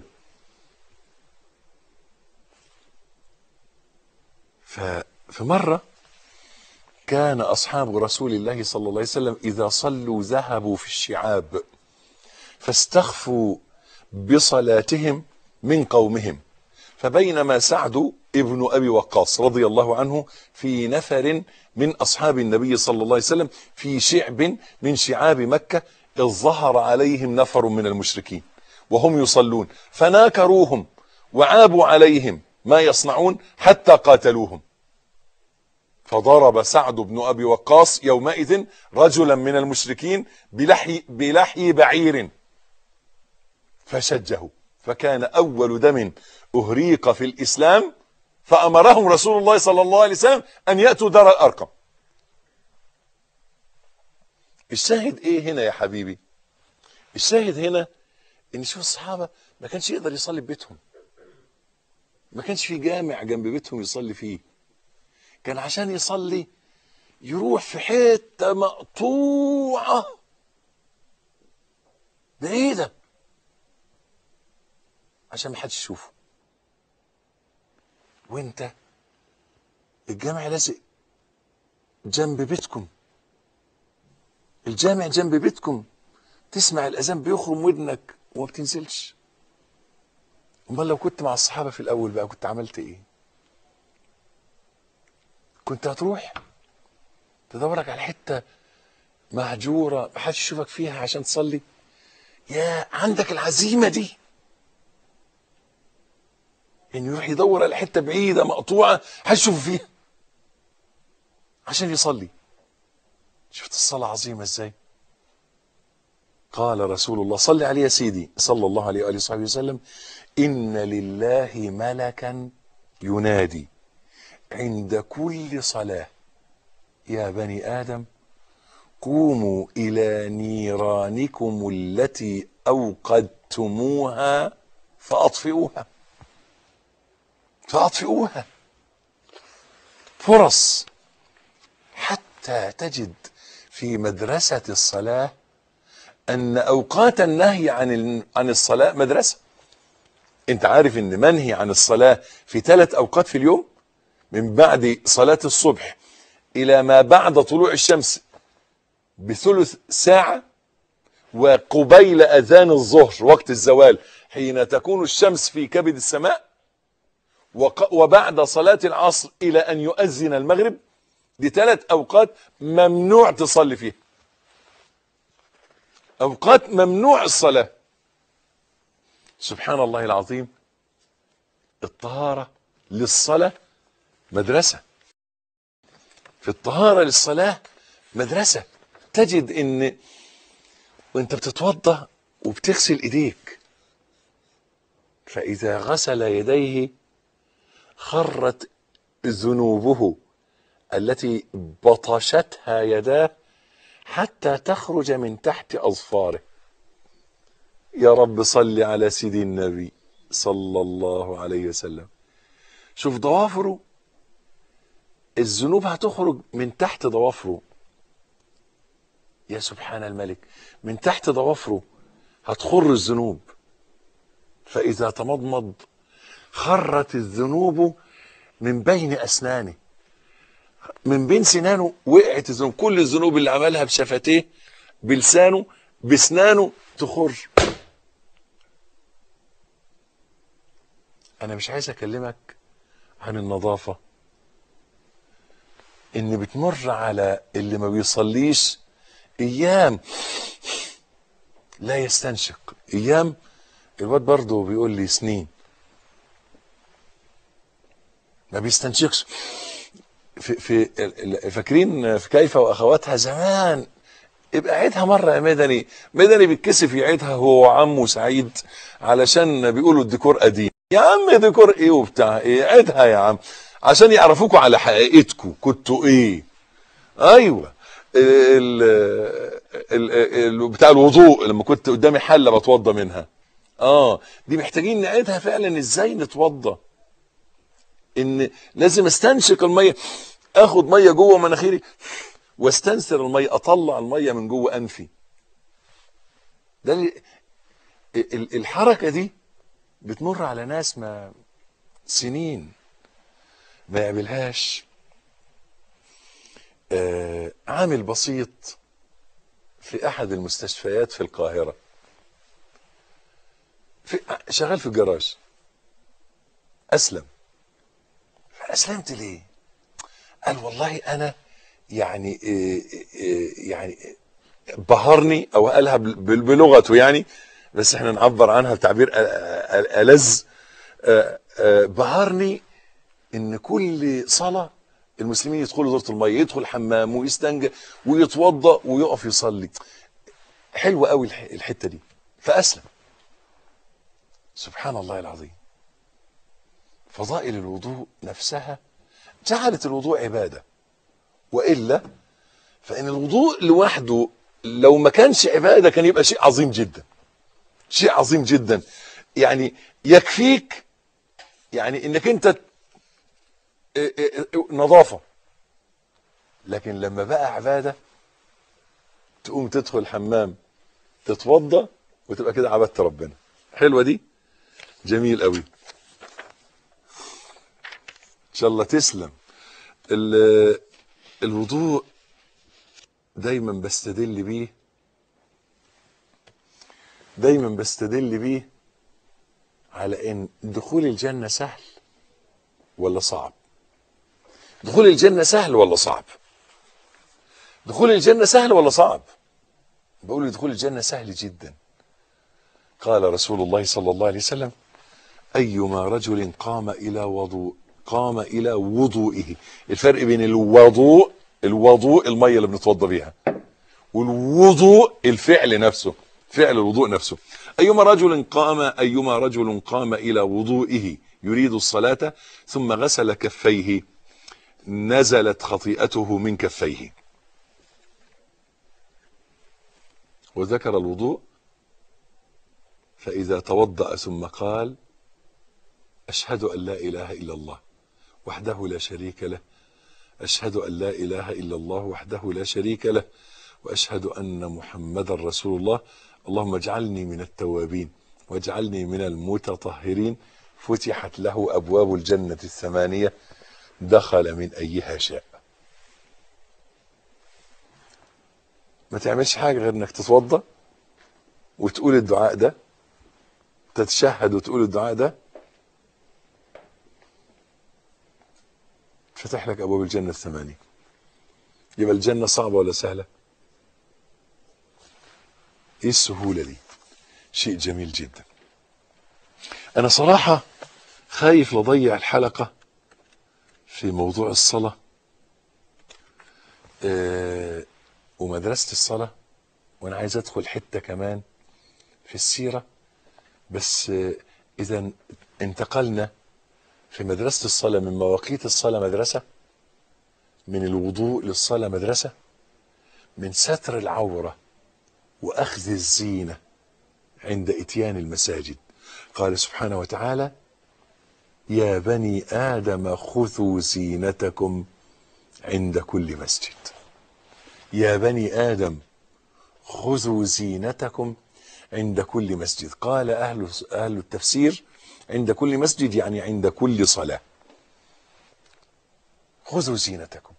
ففي مره كان اصحاب رسول الله صلى الله عليه وسلم اذا صلوا ذهبوا في الشعاب فاستخفوا بصلاتهم من قومهم فبينما سعد ابن ابي وقاص رضي الله عنه في نفر من اصحاب النبي صلى الله عليه وسلم في شعب من شعاب مكه اذ ظهر عليهم نفر من المشركين وهم يصلون فناكروهم وعابوا عليهم ما يصنعون حتى قاتلوهم فضرب سعد بن ابي وقاص يومئذ رجلا من المشركين بلحي بلحي بعير فشجه فكان اول دم اهريق في الاسلام فامرهم رسول الله صلى الله عليه وسلم ان ياتوا دار الارقم الشاهد ايه هنا يا حبيبي الشاهد هنا ان شوف الصحابه ما كانش يقدر يصلي في بيتهم ما كانش في جامع جنب بيتهم يصلي فيه كان عشان يصلي يروح في حته مقطوعه بعيده عشان ما حدش يشوفه وانت الجامع لازق جنب بيتكم الجامع جنب بيتكم تسمع الاذان بيخرم ودنك وما بتنزلش امال لو كنت مع الصحابه في الاول بقى كنت عملت ايه كنت هتروح تدورك على حته مهجوره ما حدش يشوفك فيها عشان تصلي يا عندك العزيمه دي ان يروح يدور على حته بعيده مقطوعه هيشوف فيها عشان يصلي شفت الصلاه عظيمه ازاي قال رسول الله صل عليه يا سيدي صلى الله عليه واله وصحبه وسلم ان لله ملكا ينادي عند كل صلاه يا بني ادم قوموا الى نيرانكم التي اوقدتموها فاطفئوها فاطفئوها فرص حتى تجد في مدرسة الصلاة أن أوقات النهي عن عن الصلاة مدرسة أنت عارف أن منهي عن الصلاة في ثلاث أوقات في اليوم من بعد صلاة الصبح إلى ما بعد طلوع الشمس بثلث ساعة وقبيل اذان الظهر وقت الزوال حين تكون الشمس في كبد السماء وق- وبعد صلاة العصر الى ان يؤذن المغرب دي ثلاث اوقات ممنوع تصلي فيها اوقات ممنوع الصلاة سبحان الله العظيم الطهارة للصلاة مدرسة في الطهارة للصلاة مدرسة تجد ان وانت بتتوضا وبتغسل ايديك فاذا غسل يديه خرت ذنوبه التي بطشتها يداه حتى تخرج من تحت اظفاره يا رب صل على سيدي النبي صلى الله عليه وسلم شوف ضوافره الذنوب هتخرج من تحت ضوافره يا سبحان الملك من تحت ضوافره هتخر الذنوب فإذا تمضمض خرت الذنوب من بين أسنانه من بين سنانه وقعت الذنوب كل الذنوب اللي عملها بشفتيه بلسانه بسنانه تخر أنا مش عايز أكلمك عن النظافة إن بتمر على اللي ما بيصليش ايام لا يستنشق ايام الواد برضه بيقول لي سنين ما بيستنشقش في في ال- فاكرين في كيف واخواتها زمان يبقى عيدها مره يا مدني مدني بيتكسف يعيدها هو وعمه سعيد علشان بيقولوا الديكور قديم يا عم ديكور ايه وبتاع ايه عيدها يا عم عشان يعرفوكوا على حقيقتكم كنتوا ايه ايوه ال ال ال بتاع الوضوء لما كنت قدامي حله بتوضى منها اه دي محتاجين نعيدها فعلا ازاي نتوضى ان لازم استنشق الميه اخد ميه جوه مناخيري واستنثر الميه اطلع الميه من جوه انفي ده اللي- ال- الحركه دي بتمر على ناس ما سنين ما يقابلهاش آه، عامل بسيط في احد المستشفيات في القاهره في شغال في الجراج اسلم اسلمت ليه قال والله انا يعني آه، آه، يعني بهرني او قالها بل- بل- بلغته يعني بس احنا نعبر عنها بتعبير أ- أ- ألذ آه، آه، بهرني ان كل صلاه المسلمين يدخلوا دورة المية يدخل حمام ويستنجى ويتوضا ويقف يصلي حلوة قوي الح- الحتة دي فأسلم سبحان الله العظيم فضائل الوضوء نفسها جعلت الوضوء عبادة وإلا فإن الوضوء لوحده لو ما كانش عبادة كان يبقى شيء عظيم جدا شيء عظيم جدا يعني يكفيك يعني انك انت اه اه اه نظافة لكن لما بقى عبادة تقوم تدخل الحمام تتوضى وتبقى كده عبدت ربنا حلوة دي جميل قوي ان شاء الله تسلم ال- الوضوء دايما بستدل بيه دايما بستدل بيه على ان دخول الجنة سهل ولا صعب دخول الجنة سهل ولا صعب دخول الجنة سهل ولا صعب بقول دخول الجنة سهل جدا قال رسول الله صلى الله عليه وسلم أيما رجل قام إلى وضوء قام إلى وضوئه الفرق بين الوضوء الوضوء المية اللي بنتوضى بيها والوضوء الفعل نفسه فعل الوضوء نفسه أيما رجل قام أيما رجل قام إلى وضوئه يريد الصلاة ثم غسل كفيه نزلت خطيئته من كفيه وذكر الوضوء فإذا توضأ ثم قال أشهد أن لا إله إلا الله وحده لا شريك له أشهد أن لا إله إلا الله وحده لا شريك له وأشهد أن محمدا رسول الله اللهم اجعلني من التوابين واجعلني من المتطهرين فتحت له أبواب الجنة الثمانية دخل من أيها شاء ما تعملش حاجة غير انك تتوضى وتقول الدعاء ده تتشهد وتقول الدعاء ده فتح لك ابواب الجنه الثمانيه يبقى الجنه صعبه ولا سهله ايه السهوله دي شيء جميل جدا انا صراحه خايف لضيع الحلقه في موضوع الصلاه آه ومدرسه الصلاه وانا عايز ادخل حته كمان في السيره بس آه اذا انتقلنا في مدرسه الصلاه من مواقيت الصلاه مدرسه من الوضوء للصلاه مدرسه من ستر العوره واخذ الزينه عند اتيان المساجد قال سبحانه وتعالى يا بني ادم خذوا زينتكم عند كل مسجد يا بني ادم خذوا زينتكم عند كل مسجد قال اهل اهل التفسير عند كل مسجد يعني عند كل صلاه خذوا زينتكم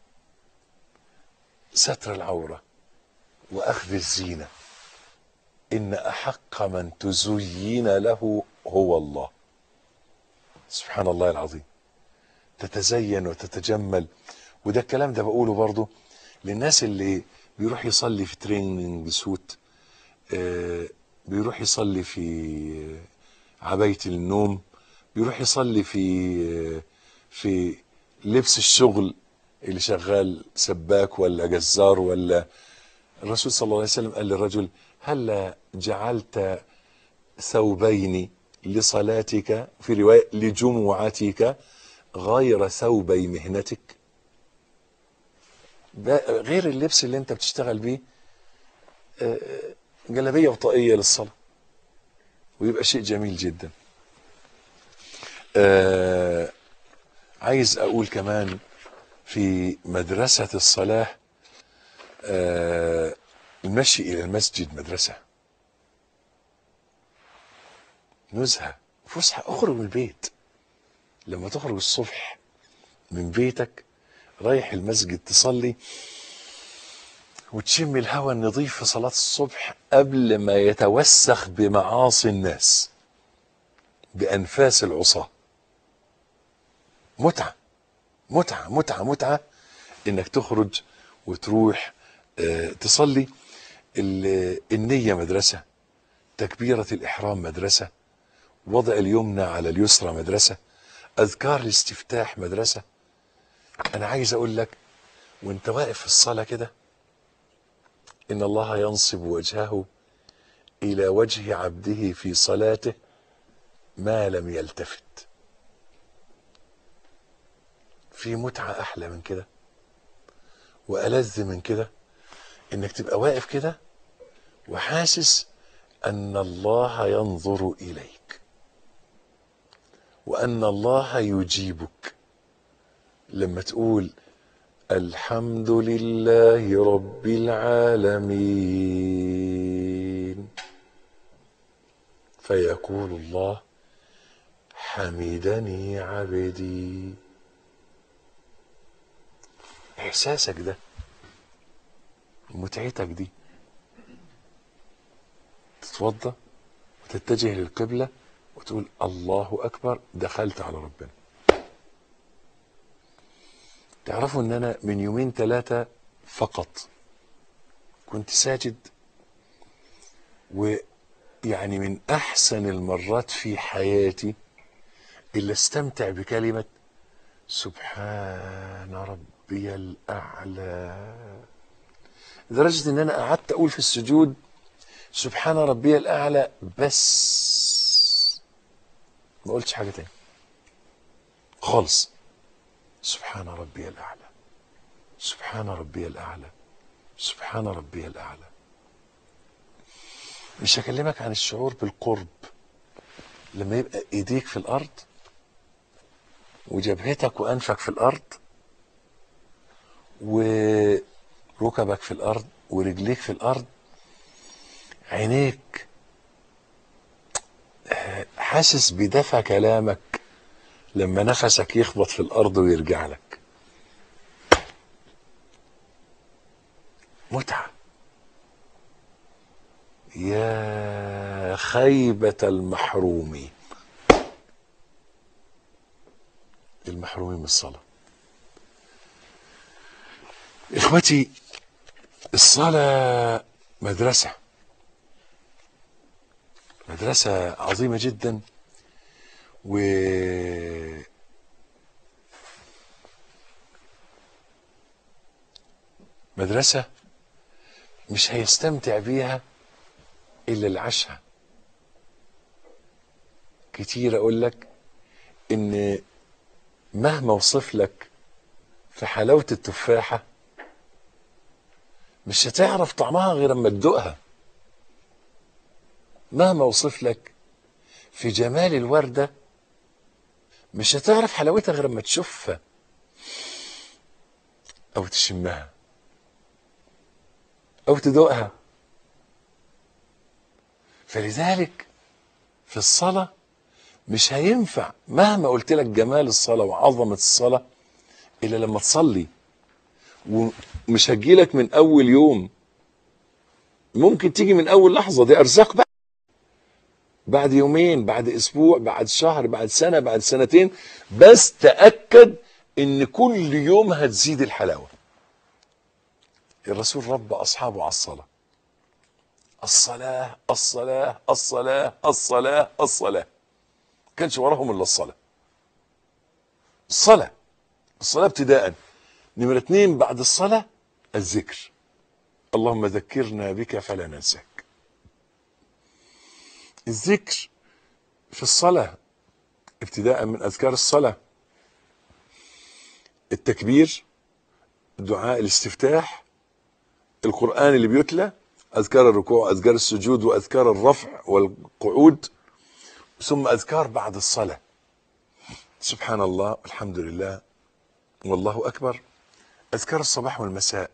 ستر العوره واخذ الزينه ان احق من تزين له هو الله سبحان الله العظيم تتزين وتتجمل وده الكلام ده بقوله برضه للناس اللي بيروح يصلي في تريننج سوت آه بيروح يصلي في عباية النوم بيروح يصلي في في لبس الشغل اللي شغال سباك ولا جزار ولا الرسول صلى الله عليه وسلم قال للرجل هل جعلت ثوبين لصلاتك في رواية لجمعتك غير ثوبي مهنتك غير اللبس اللي انت بتشتغل بيه جلابية وطاقية للصلاة ويبقى شيء جميل جدا آه عايز اقول كمان في مدرسة الصلاة آه المشي الى المسجد مدرسة نزهة فسحة اخرج من البيت لما تخرج الصبح من بيتك رايح المسجد تصلي وتشم الهواء النظيف في صلاة الصبح قبل ما يتوسخ بمعاصي الناس بأنفاس العصاة متعة متعة متعة متعة إنك تخرج وتروح اه تصلي النية مدرسة تكبيرة الإحرام مدرسة وضع اليمنى على اليسرى مدرسة أذكار الاستفتاح مدرسة أنا عايز أقول لك وأنت واقف في الصلاة كده إن الله ينصب وجهه إلى وجه عبده في صلاته ما لم يلتفت في متعة أحلى من كده وألذ من كده إنك تبقى واقف كده وحاسس أن الله ينظر إليك وأن الله يجيبك لما تقول الحمد لله رب العالمين فيقول الله حمدني عبدي احساسك ده متعتك دي تتوضا وتتجه للقبله وتقول الله اكبر دخلت على ربنا تعرفوا ان انا من يومين ثلاثة فقط كنت ساجد ويعني من احسن المرات في حياتي اللي استمتع بكلمة سبحان ربي الاعلى لدرجة ان انا قعدت اقول في السجود سبحان ربي الاعلى بس ما قلتش حاجة تاني خالص سبحان ربي الأعلى سبحان ربي الأعلى سبحان ربي الأعلى مش هكلمك عن الشعور بالقرب لما يبقى ايديك في الأرض وجبهتك وأنفك في الأرض وركبك في الأرض ورجليك في الأرض عينيك حاسس بدفع كلامك لما نفسك يخبط في الارض ويرجع لك متعه يا خيبة المحروم المحرومين من الصلاة إخوتي الصلاة مدرسة مدرسة عظيمة جدا و مدرسة مش هيستمتع بيها إلا اللي عاشها كتير أقول لك إن مهما اوصف لك في حلاوة التفاحة مش هتعرف طعمها غير اما تدوقها مهما اوصف لك في جمال الوردة مش هتعرف حلاوتها غير اما تشوفها او تشمها او تدوقها فلذلك في الصلاة مش هينفع مهما قلت لك جمال الصلاة وعظمة الصلاة إلا لما تصلي ومش هتجيلك من أول يوم ممكن تيجي من أول لحظة دي أرزاق بقى بعد يومين بعد أسبوع بعد شهر بعد سنة بعد سنتين بس تأكد إن كل يوم هتزيد الحلاوة الرسول رب أصحابه على الصلاة الصلاة الصلاة الصلاة الصلاة الصلاة كانش وراهم إلا الصلاة الصلاة الصلاة ابتداء نمرة اتنين بعد الصلاة الذكر اللهم ذكرنا بك فلا ننساك الذكر في الصلاة ابتداء من أذكار الصلاة التكبير دعاء الاستفتاح القرآن اللي بيتلى أذكار الركوع أذكار السجود وأذكار الرفع والقعود ثم أذكار بعد الصلاة سبحان الله والحمد لله والله أكبر أذكار الصباح والمساء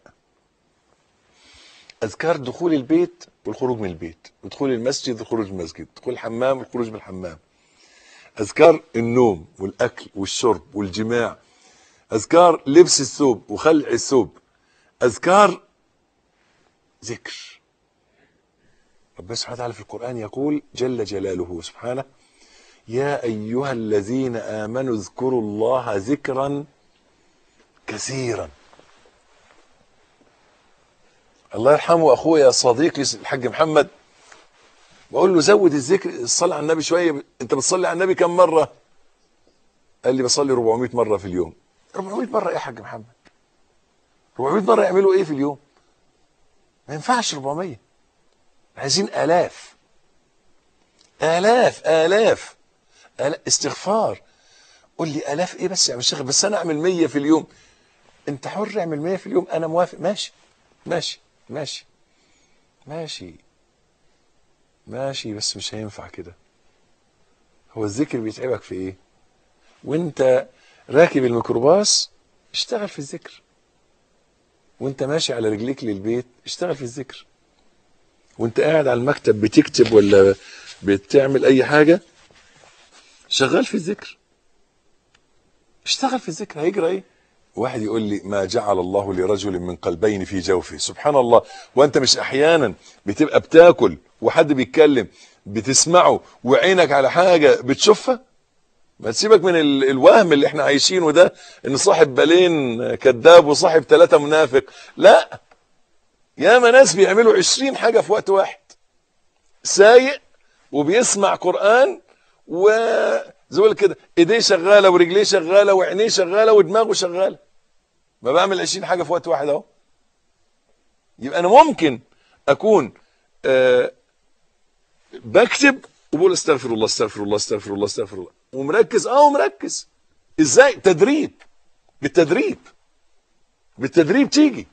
أذكار دخول البيت والخروج من البيت ودخول المسجد والخروج من المسجد دخول الحمام والخروج من الحمام أذكار النوم والأكل والشرب والجماع أذكار لبس الثوب وخلع الثوب أذكار ذكر ربنا سبحانه وتعالى في القرآن يقول جل جلاله سبحانه يا أيها الذين آمنوا اذكروا الله ذكرا كثيرا الله يرحمه اخويا صديقي الحاج محمد بقول له زود الذكر الصلاة على النبي شوية انت بتصلي على النبي كم مرة قال لي بصلي 400 مرة في اليوم 400 مرة ايه يا حاج محمد 400 مرة يعملوا ايه في اليوم ما ينفعش 400 عايزين آلاف آلاف آلاف آلاف استغفار قول لي آلاف ايه بس يا شيخ بس انا اعمل 100 في اليوم انت حر اعمل 100 في اليوم انا موافق ماشي ماشي ماشي ماشي ماشي بس مش هينفع كده هو الذكر بيتعبك في ايه وانت راكب الميكروباص اشتغل في الذكر وانت ماشي على رجليك للبيت اشتغل في الذكر وانت قاعد على المكتب بتكتب ولا بتعمل اي حاجة شغال في الذكر اشتغل في الذكر هيجرى ايه واحد يقول لي ما جعل الله لرجل من قلبين في جوفه سبحان الله وانت مش احيانا بتبقى بتاكل وحد بيتكلم بتسمعه وعينك على حاجة بتشوفها ما تسيبك من ال- الوهم اللي احنا عايشينه ده ان صاحب بالين كذاب وصاحب ثلاثة منافق لا ياما ناس بيعملوا عشرين حاجة في وقت واحد سايق وبيسمع قرآن وزي ما كده ايديه شغالة ورجليه شغالة وعينيه شغالة ودماغه شغالة ما بعمل عشرين حاجة في وقت واحد اهو يبقى انا ممكن اكون آه بكتب وبقول استغفر الله استغفر الله استغفر الله استغفر الله ومركز اه ومركز ازاي تدريب بالتدريب بالتدريب تيجي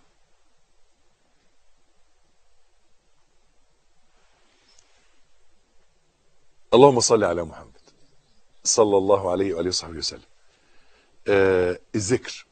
اللهم صل على محمد صلى الله عليه واله وصحبه وسلم آه الذكر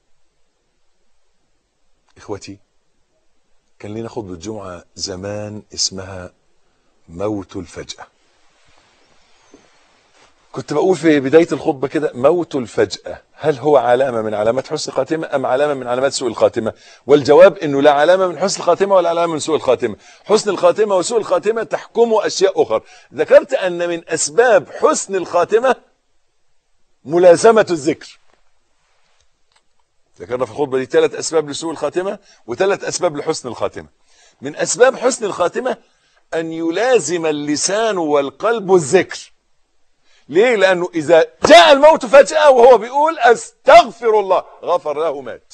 اخوتي كان لنا خطبه جمعه زمان اسمها موت الفجأة كنت بقول في بداية الخطبة كده موت الفجأة هل هو علامة من علامات حسن الخاتمة أم علامة من علامات سوء الخاتمة والجواب أنه لا علامة من حسن الخاتمة ولا علامة من سوء الخاتمة حسن الخاتمة وسوء الخاتمة تحكمه أشياء أخرى ذكرت أن من أسباب حسن الخاتمة ملازمة الذكر ذكرنا في الخطبة دي ثلاث أسباب لسوء الخاتمة وثلاث أسباب لحسن الخاتمة من أسباب حسن الخاتمة أن يلازم اللسان والقلب الذكر ليه لأنه إذا جاء الموت فجأة وهو بيقول أستغفر الله غفر له مات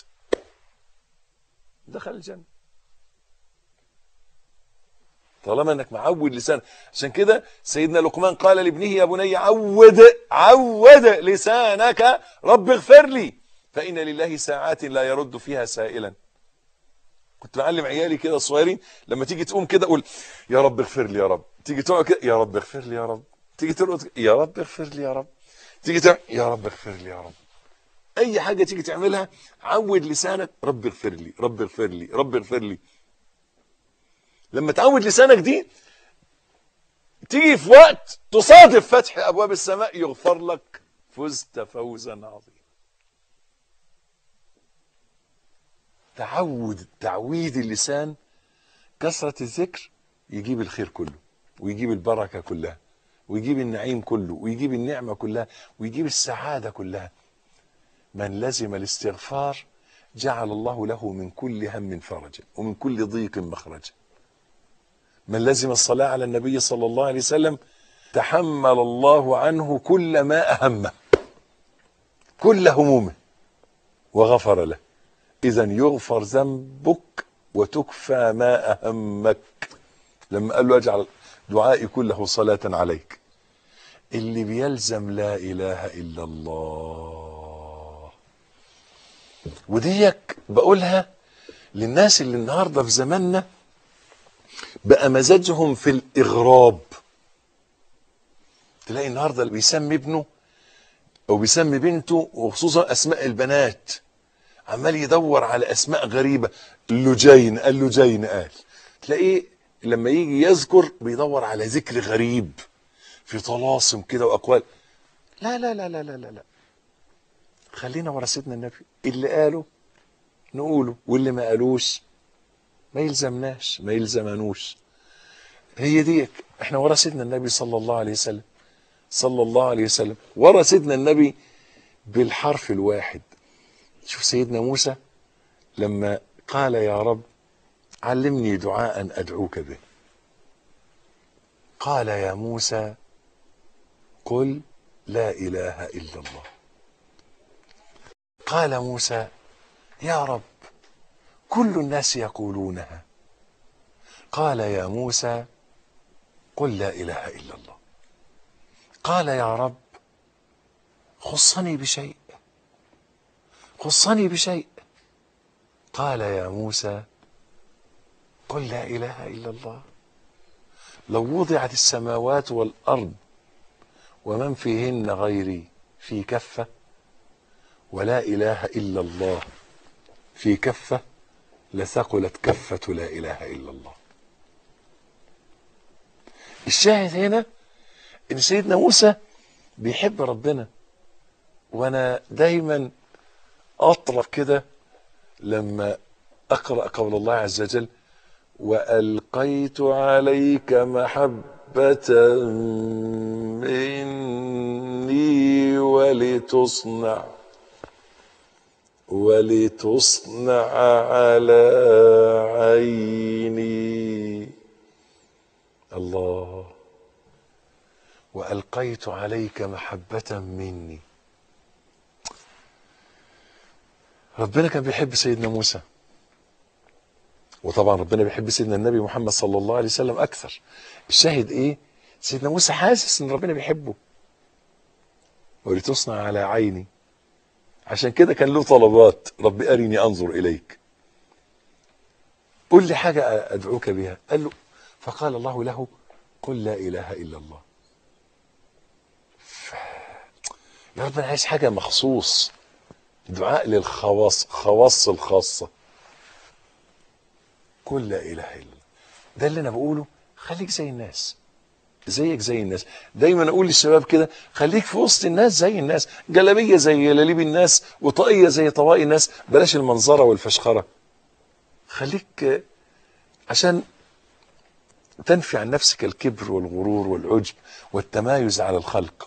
دخل الجنة طالما انك معود لسان عشان كده سيدنا لقمان قال لابنه يا بني عود عود لسانك رب اغفر لي فإن لله ساعات لا يرد فيها سائلا كنت معلم عيالي كده صغيرين لما تيجي تقوم كده قول يا رب اغفر لي يا رب تيجي تقعد كده يا رب اغفر لي يا رب تيجي ترقد يا رب اغفر لي يا رب تيجي تعمل يا رب اغفر لي يا رب اي حاجه تيجي تعملها عود لسانك رب اغفر لي رب اغفر لي رب اغفر لي لما تعود لسانك دي تيجي في وقت تصادف فتح ابواب السماء يغفر لك فزت فوزا عظيما تعود تعويد اللسان كثرة الذكر يجيب الخير كله ويجيب البركة كلها ويجيب النعيم كله ويجيب النعمة كلها ويجيب السعادة كلها من لزم الاستغفار جعل الله له من كل هم فرجا ومن كل ضيق مخرجا من لزم الصلاة على النبي صلى الله عليه وسلم تحمل الله عنه كل ما أهمه كل همومه وغفر له إذا يغفر ذنبك وتكفى ما أهمك لما قال له اجعل دعائي كله صلاة عليك اللي بيلزم لا إله إلا الله وديك بقولها للناس اللي النهاردة في زماننا بقى مزاجهم في الإغراب تلاقي النهاردة اللي بيسمي ابنه أو بيسمي بنته وخصوصا أسماء البنات عمال يدور على أسماء غريبة لجين قال لجين قال تلاقيه لما يجي يذكر بيدور على ذكر غريب في طلاسم كده واقوال لا لا لا لا لا لا, لا. خلينا ورا سيدنا النبي اللي قاله نقوله واللي ما قالوش ما يلزمناش ما يلزمنوش هي ديك احنا ورا سيدنا النبي صلى الله عليه وسلم صلى الله عليه وسلم ورا سيدنا النبي بالحرف الواحد شوف سيدنا موسى لما قال يا رب علمني دعاء ادعوك به قال يا موسى قل لا اله الا الله قال موسى يا رب كل الناس يقولونها قال يا موسى قل لا اله الا الله قال يا رب خصني بشيء خصني بشيء قال يا موسى قل لا اله الا الله لو وضعت السماوات والارض ومن فيهن غيري في كفه ولا اله الا الله في كفه لثقلت كفه لا اله الا الله الشاهد هنا ان سيدنا موسى بيحب ربنا وانا دايما اطرف كده لما اقرا قول الله عز وجل والقيت عليك محبه مني ولتصنع ولتصنع على عيني الله والقيت عليك محبه مني ربنا كان بيحب سيدنا موسى وطبعا ربنا بيحب سيدنا النبي محمد صلى الله عليه وسلم اكثر الشاهد ايه سيدنا موسى حاسس ان ربنا بيحبه ولتصنع على عيني عشان كده كان له طلبات رب ارني انظر اليك قل لي حاجه ادعوك بها قال له فقال الله له قل لا اله الا الله ف... يا رب انا عايز حاجه مخصوص دعاء للخواص خواص الخاصة قل لا إله إلا الله ده اللي أنا بقوله خليك زي الناس زيك زي الناس دايما اقول للشباب كده خليك في وسط الناس زي الناس جلابيه زي جلاليب الناس وطاقيه زي طواقي الناس بلاش المنظره والفشخره خليك آه، عشان تنفي عن نفسك الكبر والغرور والعجب والتمايز على الخلق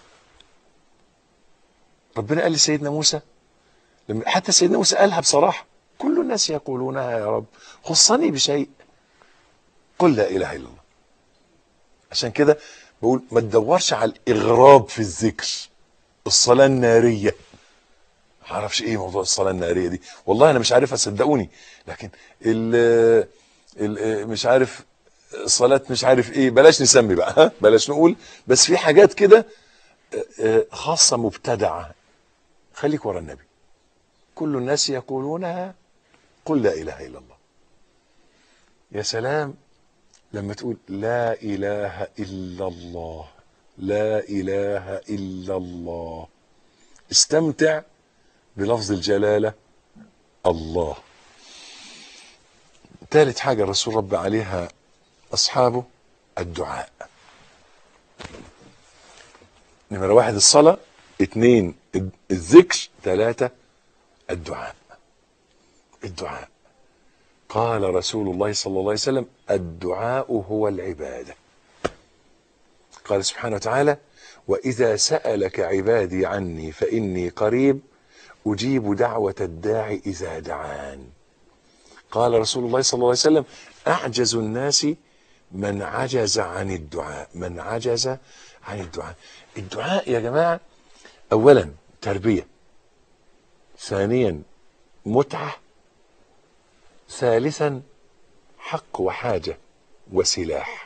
ربنا قال لسيدنا موسى لما حتى سيدنا موسى قالها بصراحه كل الناس يقولونها يا رب خصني بشيء قل لا اله الا الله عشان كده بقول ما تدورش على الاغراب في الذكر الصلاه الناريه ما اعرفش ايه موضوع الصلاه الناريه دي والله انا مش عارفها صدقوني لكن ال ال مش عارف صلاه مش عارف ايه بلاش نسمي بقى ها بلاش نقول بس في حاجات كده آه، آه، خاصه مبتدعه خليك ورا النبي كل الناس يقولونها قل لا اله الا الله يا سلام لما تقول لا اله الا الله لا اله الا الله استمتع بلفظ الجلاله الله ثالث حاجه الرسول رب عليها اصحابه الدعاء نمرة واحد الصلاة اثنين الذكر ثلاثة الدعاء الدعاء قال رسول الله صلى الله عليه وسلم الدعاء هو العبادة قال سبحانه وتعالى وإذا سألك عبادي عني فإني قريب أجيب دعوة الداعي إذا دعان قال رسول الله صلى الله عليه وسلم أعجز الناس من عجز عن الدعاء من عجز عن الدعاء الدعاء يا جماعة أولا تربية ثانيا متعة ثالثا حق وحاجة وسلاح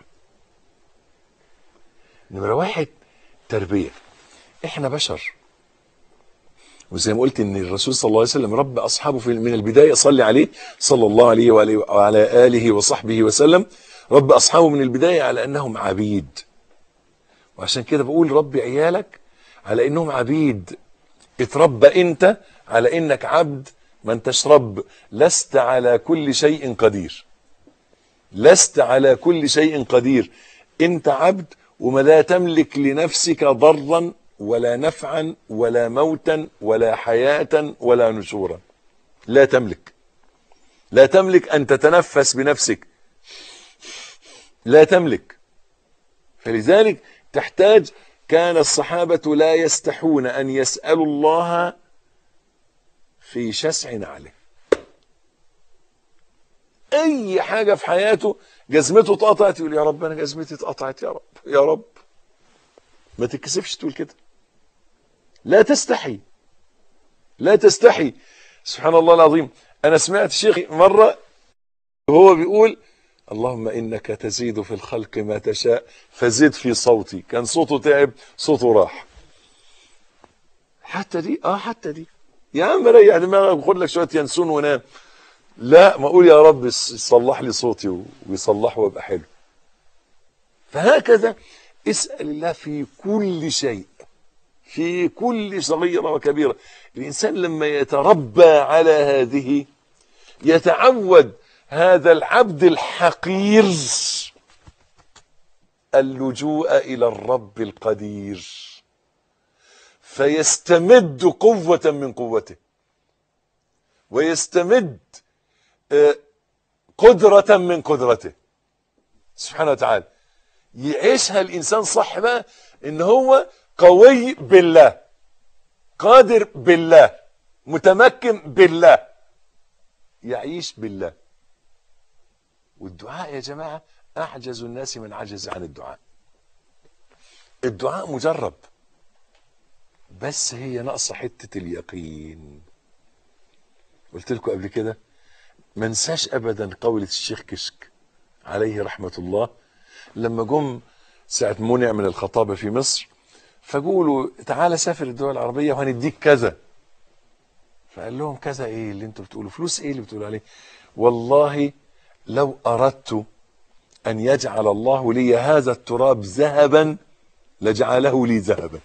نمرة واحد تربية احنا بشر وزي ما قلت ان الرسول صلى الله عليه وسلم رب اصحابه في من البدايه صلي عليه صلى الله عليه وعليه وعلى اله وصحبه وسلم رب اصحابه من البدايه على انهم عبيد وعشان كده بقول ربي عيالك على انهم عبيد اتربى انت على انك عبد ما انتش رب لست على كل شيء قدير لست على كل شيء قدير انت عبد وما لا تملك لنفسك ضرا ولا نفعا ولا موتا ولا حياة ولا نشورا لا تملك لا تملك ان تتنفس بنفسك لا تملك فلذلك تحتاج كان الصحابة لا يستحون أن يسألوا الله في شسع نعله أي حاجة في حياته جزمته اتقطعت يقول يا رب أنا جزمتي اتقطعت يا رب يا رب ما تتكسفش تقول كده لا تستحي لا تستحي سبحان الله العظيم أنا سمعت شيخ مرة وهو بيقول اللهم انك تزيد في الخلق ما تشاء فزد في صوتي كان صوته تعب صوته راح حتى دي اه حتى دي يا عم ريح دماغك وخد لك شويه ينسون ونام لا ما اقول يا رب صلح لي صوتي ويصلحه ويبقى حلو فهكذا اسال الله في كل شيء في كل صغيره وكبيره الانسان لما يتربى على هذه يتعود هذا العبد الحقير اللجوء الى الرب القدير فيستمد قوه من قوته ويستمد قدره من قدرته سبحانه وتعالى يعيشها الانسان صح بقى ان هو قوي بالله قادر بالله متمكن بالله يعيش بالله والدعاء يا جماعة أعجز الناس من عجز عن الدعاء الدعاء مجرب بس هي ناقصة حتة اليقين قلت لكم قبل كده ما انساش أبدا قولة الشيخ كشك عليه رحمة الله لما جم ساعة منع من الخطابة في مصر فقولوا تعالى سافر الدول العربية وهنديك كذا فقال لهم كذا ايه اللي انتوا بتقولوا فلوس ايه اللي بتقولوا عليه والله لو أردت أن يجعل الله لي هذا التراب ذهبا لجعله لي ذهبا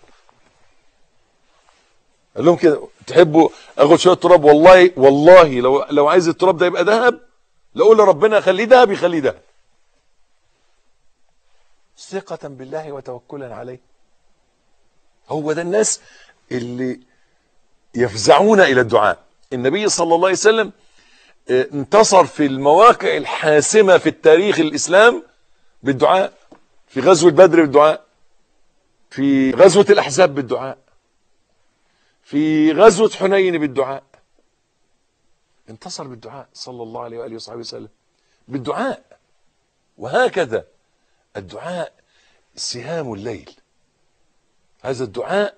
قال لهم كده تحبوا اخد شويه تراب والله والله لو لو عايز التراب ده يبقى ذهب لو اقول لربنا خليه ذهب يخليه ذهب ثقة بالله وتوكلا عليه هو ده الناس اللي يفزعون إلى الدعاء النبي صلى الله عليه وسلم اه، انتصر في المواقع الحاسمة في التاريخ الإسلام بالدعاء في غزوة بدر بالدعاء في غزوة الأحزاب بالدعاء في غزوة حنين بالدعاء انتصر بالدعاء صلى الله عليه وآله وصحبه وسلم بالدعاء وهكذا الدعاء سهام الليل هذا الدعاء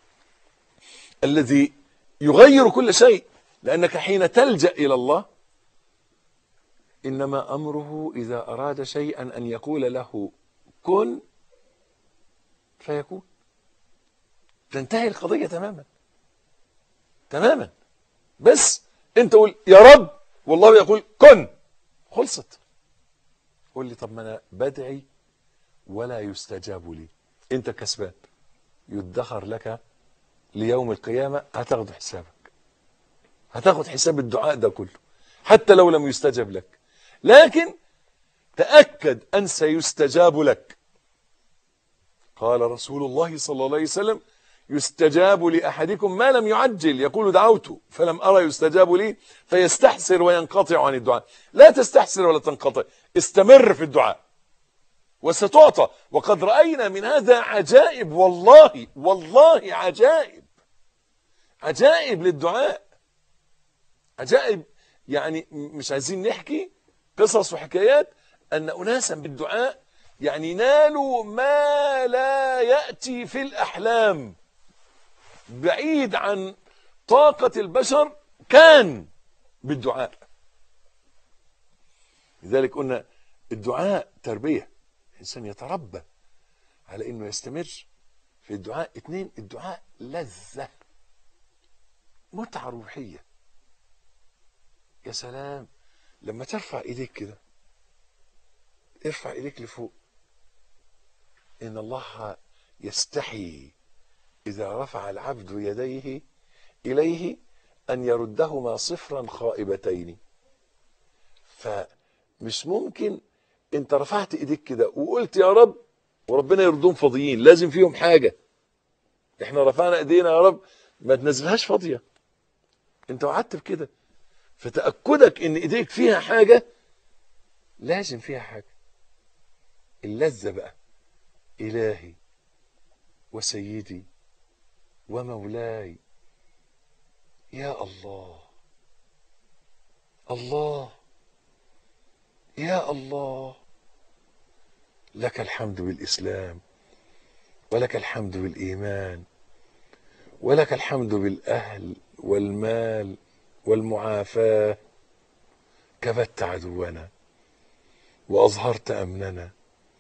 الذي يغير كل شيء لأنك حين تلجأ إلى الله إنما أمره إذا أراد شيئا أن يقول له كن فيكون تنتهي القضية تماما تماما بس انت قول يا رب والله يقول كن خلصت قول لي طب ما انا بدعي ولا يستجاب لي انت كسبان يدخر لك ليوم القيامة هتاخد حسابك هتاخد حساب الدعاء ده كله حتى لو لم يستجب لك لكن تأكد أن سيستجاب لك قال رسول الله صلى الله عليه وسلم يستجاب لأحدكم ما لم يعجل يقول دعوت فلم أرى يستجاب لي فيستحسر وينقطع عن الدعاء لا تستحسر ولا تنقطع استمر في الدعاء وستعطى وقد رأينا من هذا عجائب والله والله عجائب عجائب للدعاء عجائب يعني مش عايزين نحكي قصص وحكايات أن أناسا بالدعاء يعني نالوا ما لا يأتي في الأحلام بعيد عن طاقة البشر كان بالدعاء لذلك قلنا الدعاء تربية الإنسان يتربى على أنه يستمر في الدعاء اثنين الدعاء لذة متعة روحية يا سلام لما ترفع ايديك كده ارفع ايديك لفوق ان الله يستحي اذا رفع العبد يديه اليه ان يردهما صفرا خائبتين فمش ممكن انت رفعت ايديك كده وقلت يا رب وربنا يردهم فاضيين لازم فيهم حاجه احنا رفعنا ايدينا يا رب ما تنزلهاش فاضيه انت وعدت بكده فتأكدك ان ايديك فيها حاجة لازم فيها حاجة اللذة بقى إلهي وسيدي ومولاي يا الله الله يا الله لك الحمد بالإسلام ولك الحمد بالإيمان ولك الحمد بالأهل والمال والمعافاة كبت عدونا وأظهرت أمننا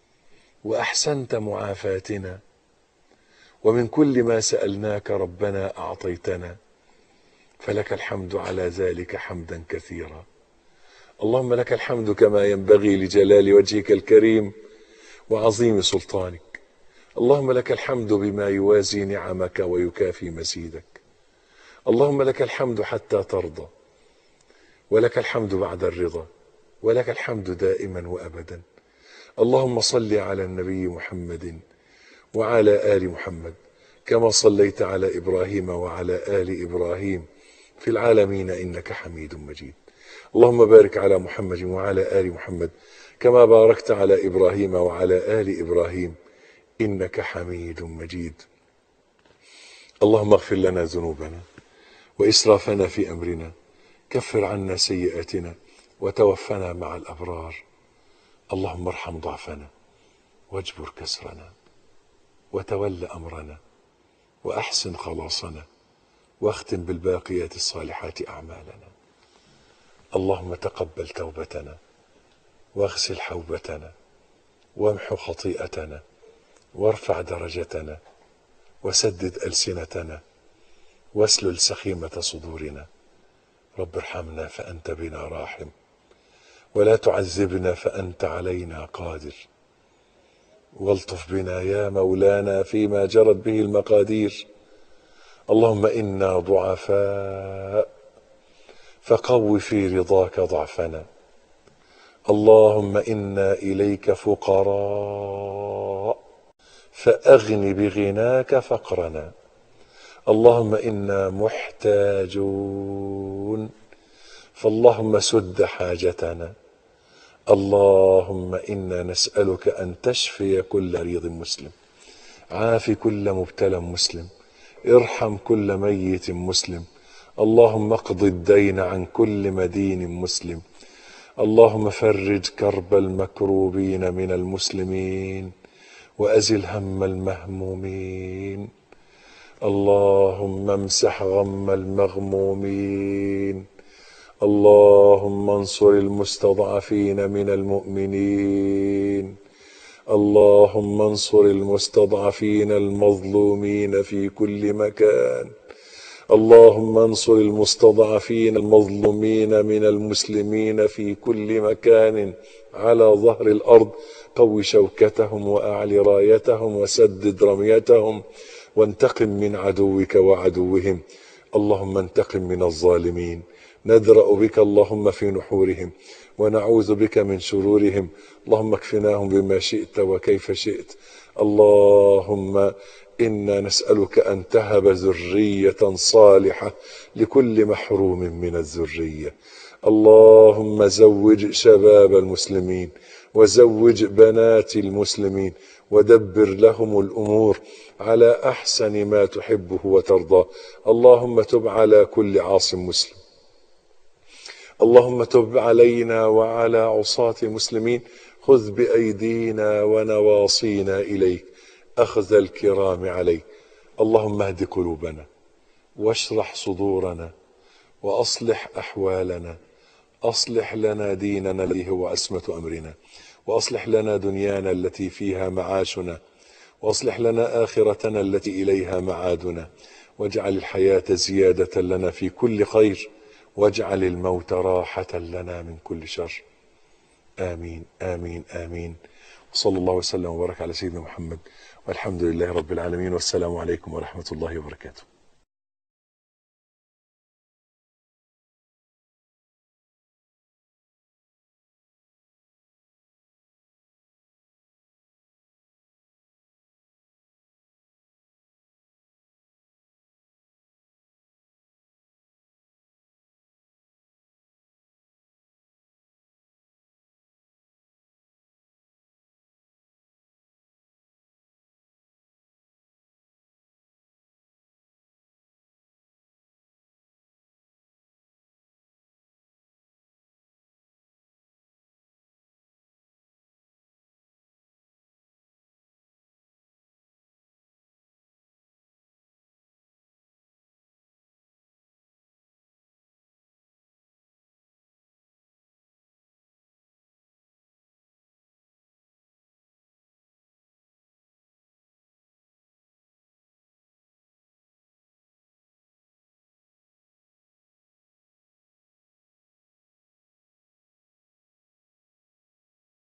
وأحسنت معافاتنا ومن كل ما سألناك ربنا أعطيتنا فلك الحمد على ذلك حمدا كثيرا اللهم لك الحمد كما ينبغي لجلال وجهك الكريم وعظيم سلطانك اللهم لك الحمد بما يوازي نعمك ويكافي مزيدك اللهم لك الحمد حتى ترضى ولك الحمد بعد الرضا ولك الحمد دائما وابدا اللهم صل على النبي محمد وعلى ال محمد كما صليت على ابراهيم وعلى ال ابراهيم في العالمين انك حميد مجيد اللهم بارك على محمد وعلى ال محمد كما باركت على ابراهيم وعلى ال ابراهيم انك حميد مجيد اللهم اغفر لنا ذنوبنا وإسرافنا في أمرنا كفر عنا سيئاتنا وتوفنا مع الأبرار اللهم ارحم ضعفنا واجبر كسرنا وتول أمرنا وأحسن خلاصنا واختم بالباقيات الصالحات أعمالنا اللهم تقبل توبتنا واغسل حوبتنا وامحو خطيئتنا وارفع درجتنا وسدد ألسنتنا واسلل سخيمة صدورنا رب ارحمنا فأنت بنا راحم ولا تعذبنا فأنت علينا قادر والطف بنا يا مولانا فيما جرت به المقادير اللهم إنا ضعفاء فقو في رضاك ضعفنا اللهم إنا إليك فقراء فأغن بغناك فقرنا اللهم إنا محتاجون فاللهم سد حاجتنا اللهم إنا نسألك أن تشفي كل مريض مسلم عاف كل مبتلى مسلم ارحم كل ميت مسلم اللهم اقض الدين عن كل مدين مسلم اللهم فرج كرب المكروبين من المسلمين وازل هم المهمومين اللهم امسح غم المغمومين اللهم انصر المستضعفين من المؤمنين اللهم انصر المستضعفين المظلومين في كل مكان اللهم انصر المستضعفين المظلومين من المسلمين في كل مكان على ظهر الارض قو شوكتهم واعل رايتهم وسدد رميتهم وانتقم من عدوك وعدوهم اللهم انتقم من الظالمين ندرا بك اللهم في نحورهم ونعوذ بك من شرورهم اللهم اكفناهم بما شئت وكيف شئت اللهم انا نسالك ان تهب ذريه صالحه لكل محروم من الذريه اللهم زوج شباب المسلمين وزوج بنات المسلمين ودبر لهم الامور على احسن ما تحبه وترضاه اللهم تب على كل عاص مسلم اللهم تب علينا وعلى عصاة المسلمين خذ بأيدينا ونواصينا إليك أخذ الكرام عليك اللهم اهد قلوبنا واشرح صدورنا وأصلح أحوالنا أصلح لنا ديننا الذي هو أسمة أمرنا وأصلح لنا دنيانا التي فيها معاشنا وأصلح لنا آخرتنا التي إليها معادنا واجعل الحياة زيادة لنا في كل خير واجعل الموت راحة لنا من كل شر آمين آمين آمين صلى الله وسلم وبارك على سيدنا محمد والحمد لله رب العالمين والسلام عليكم ورحمة الله وبركاته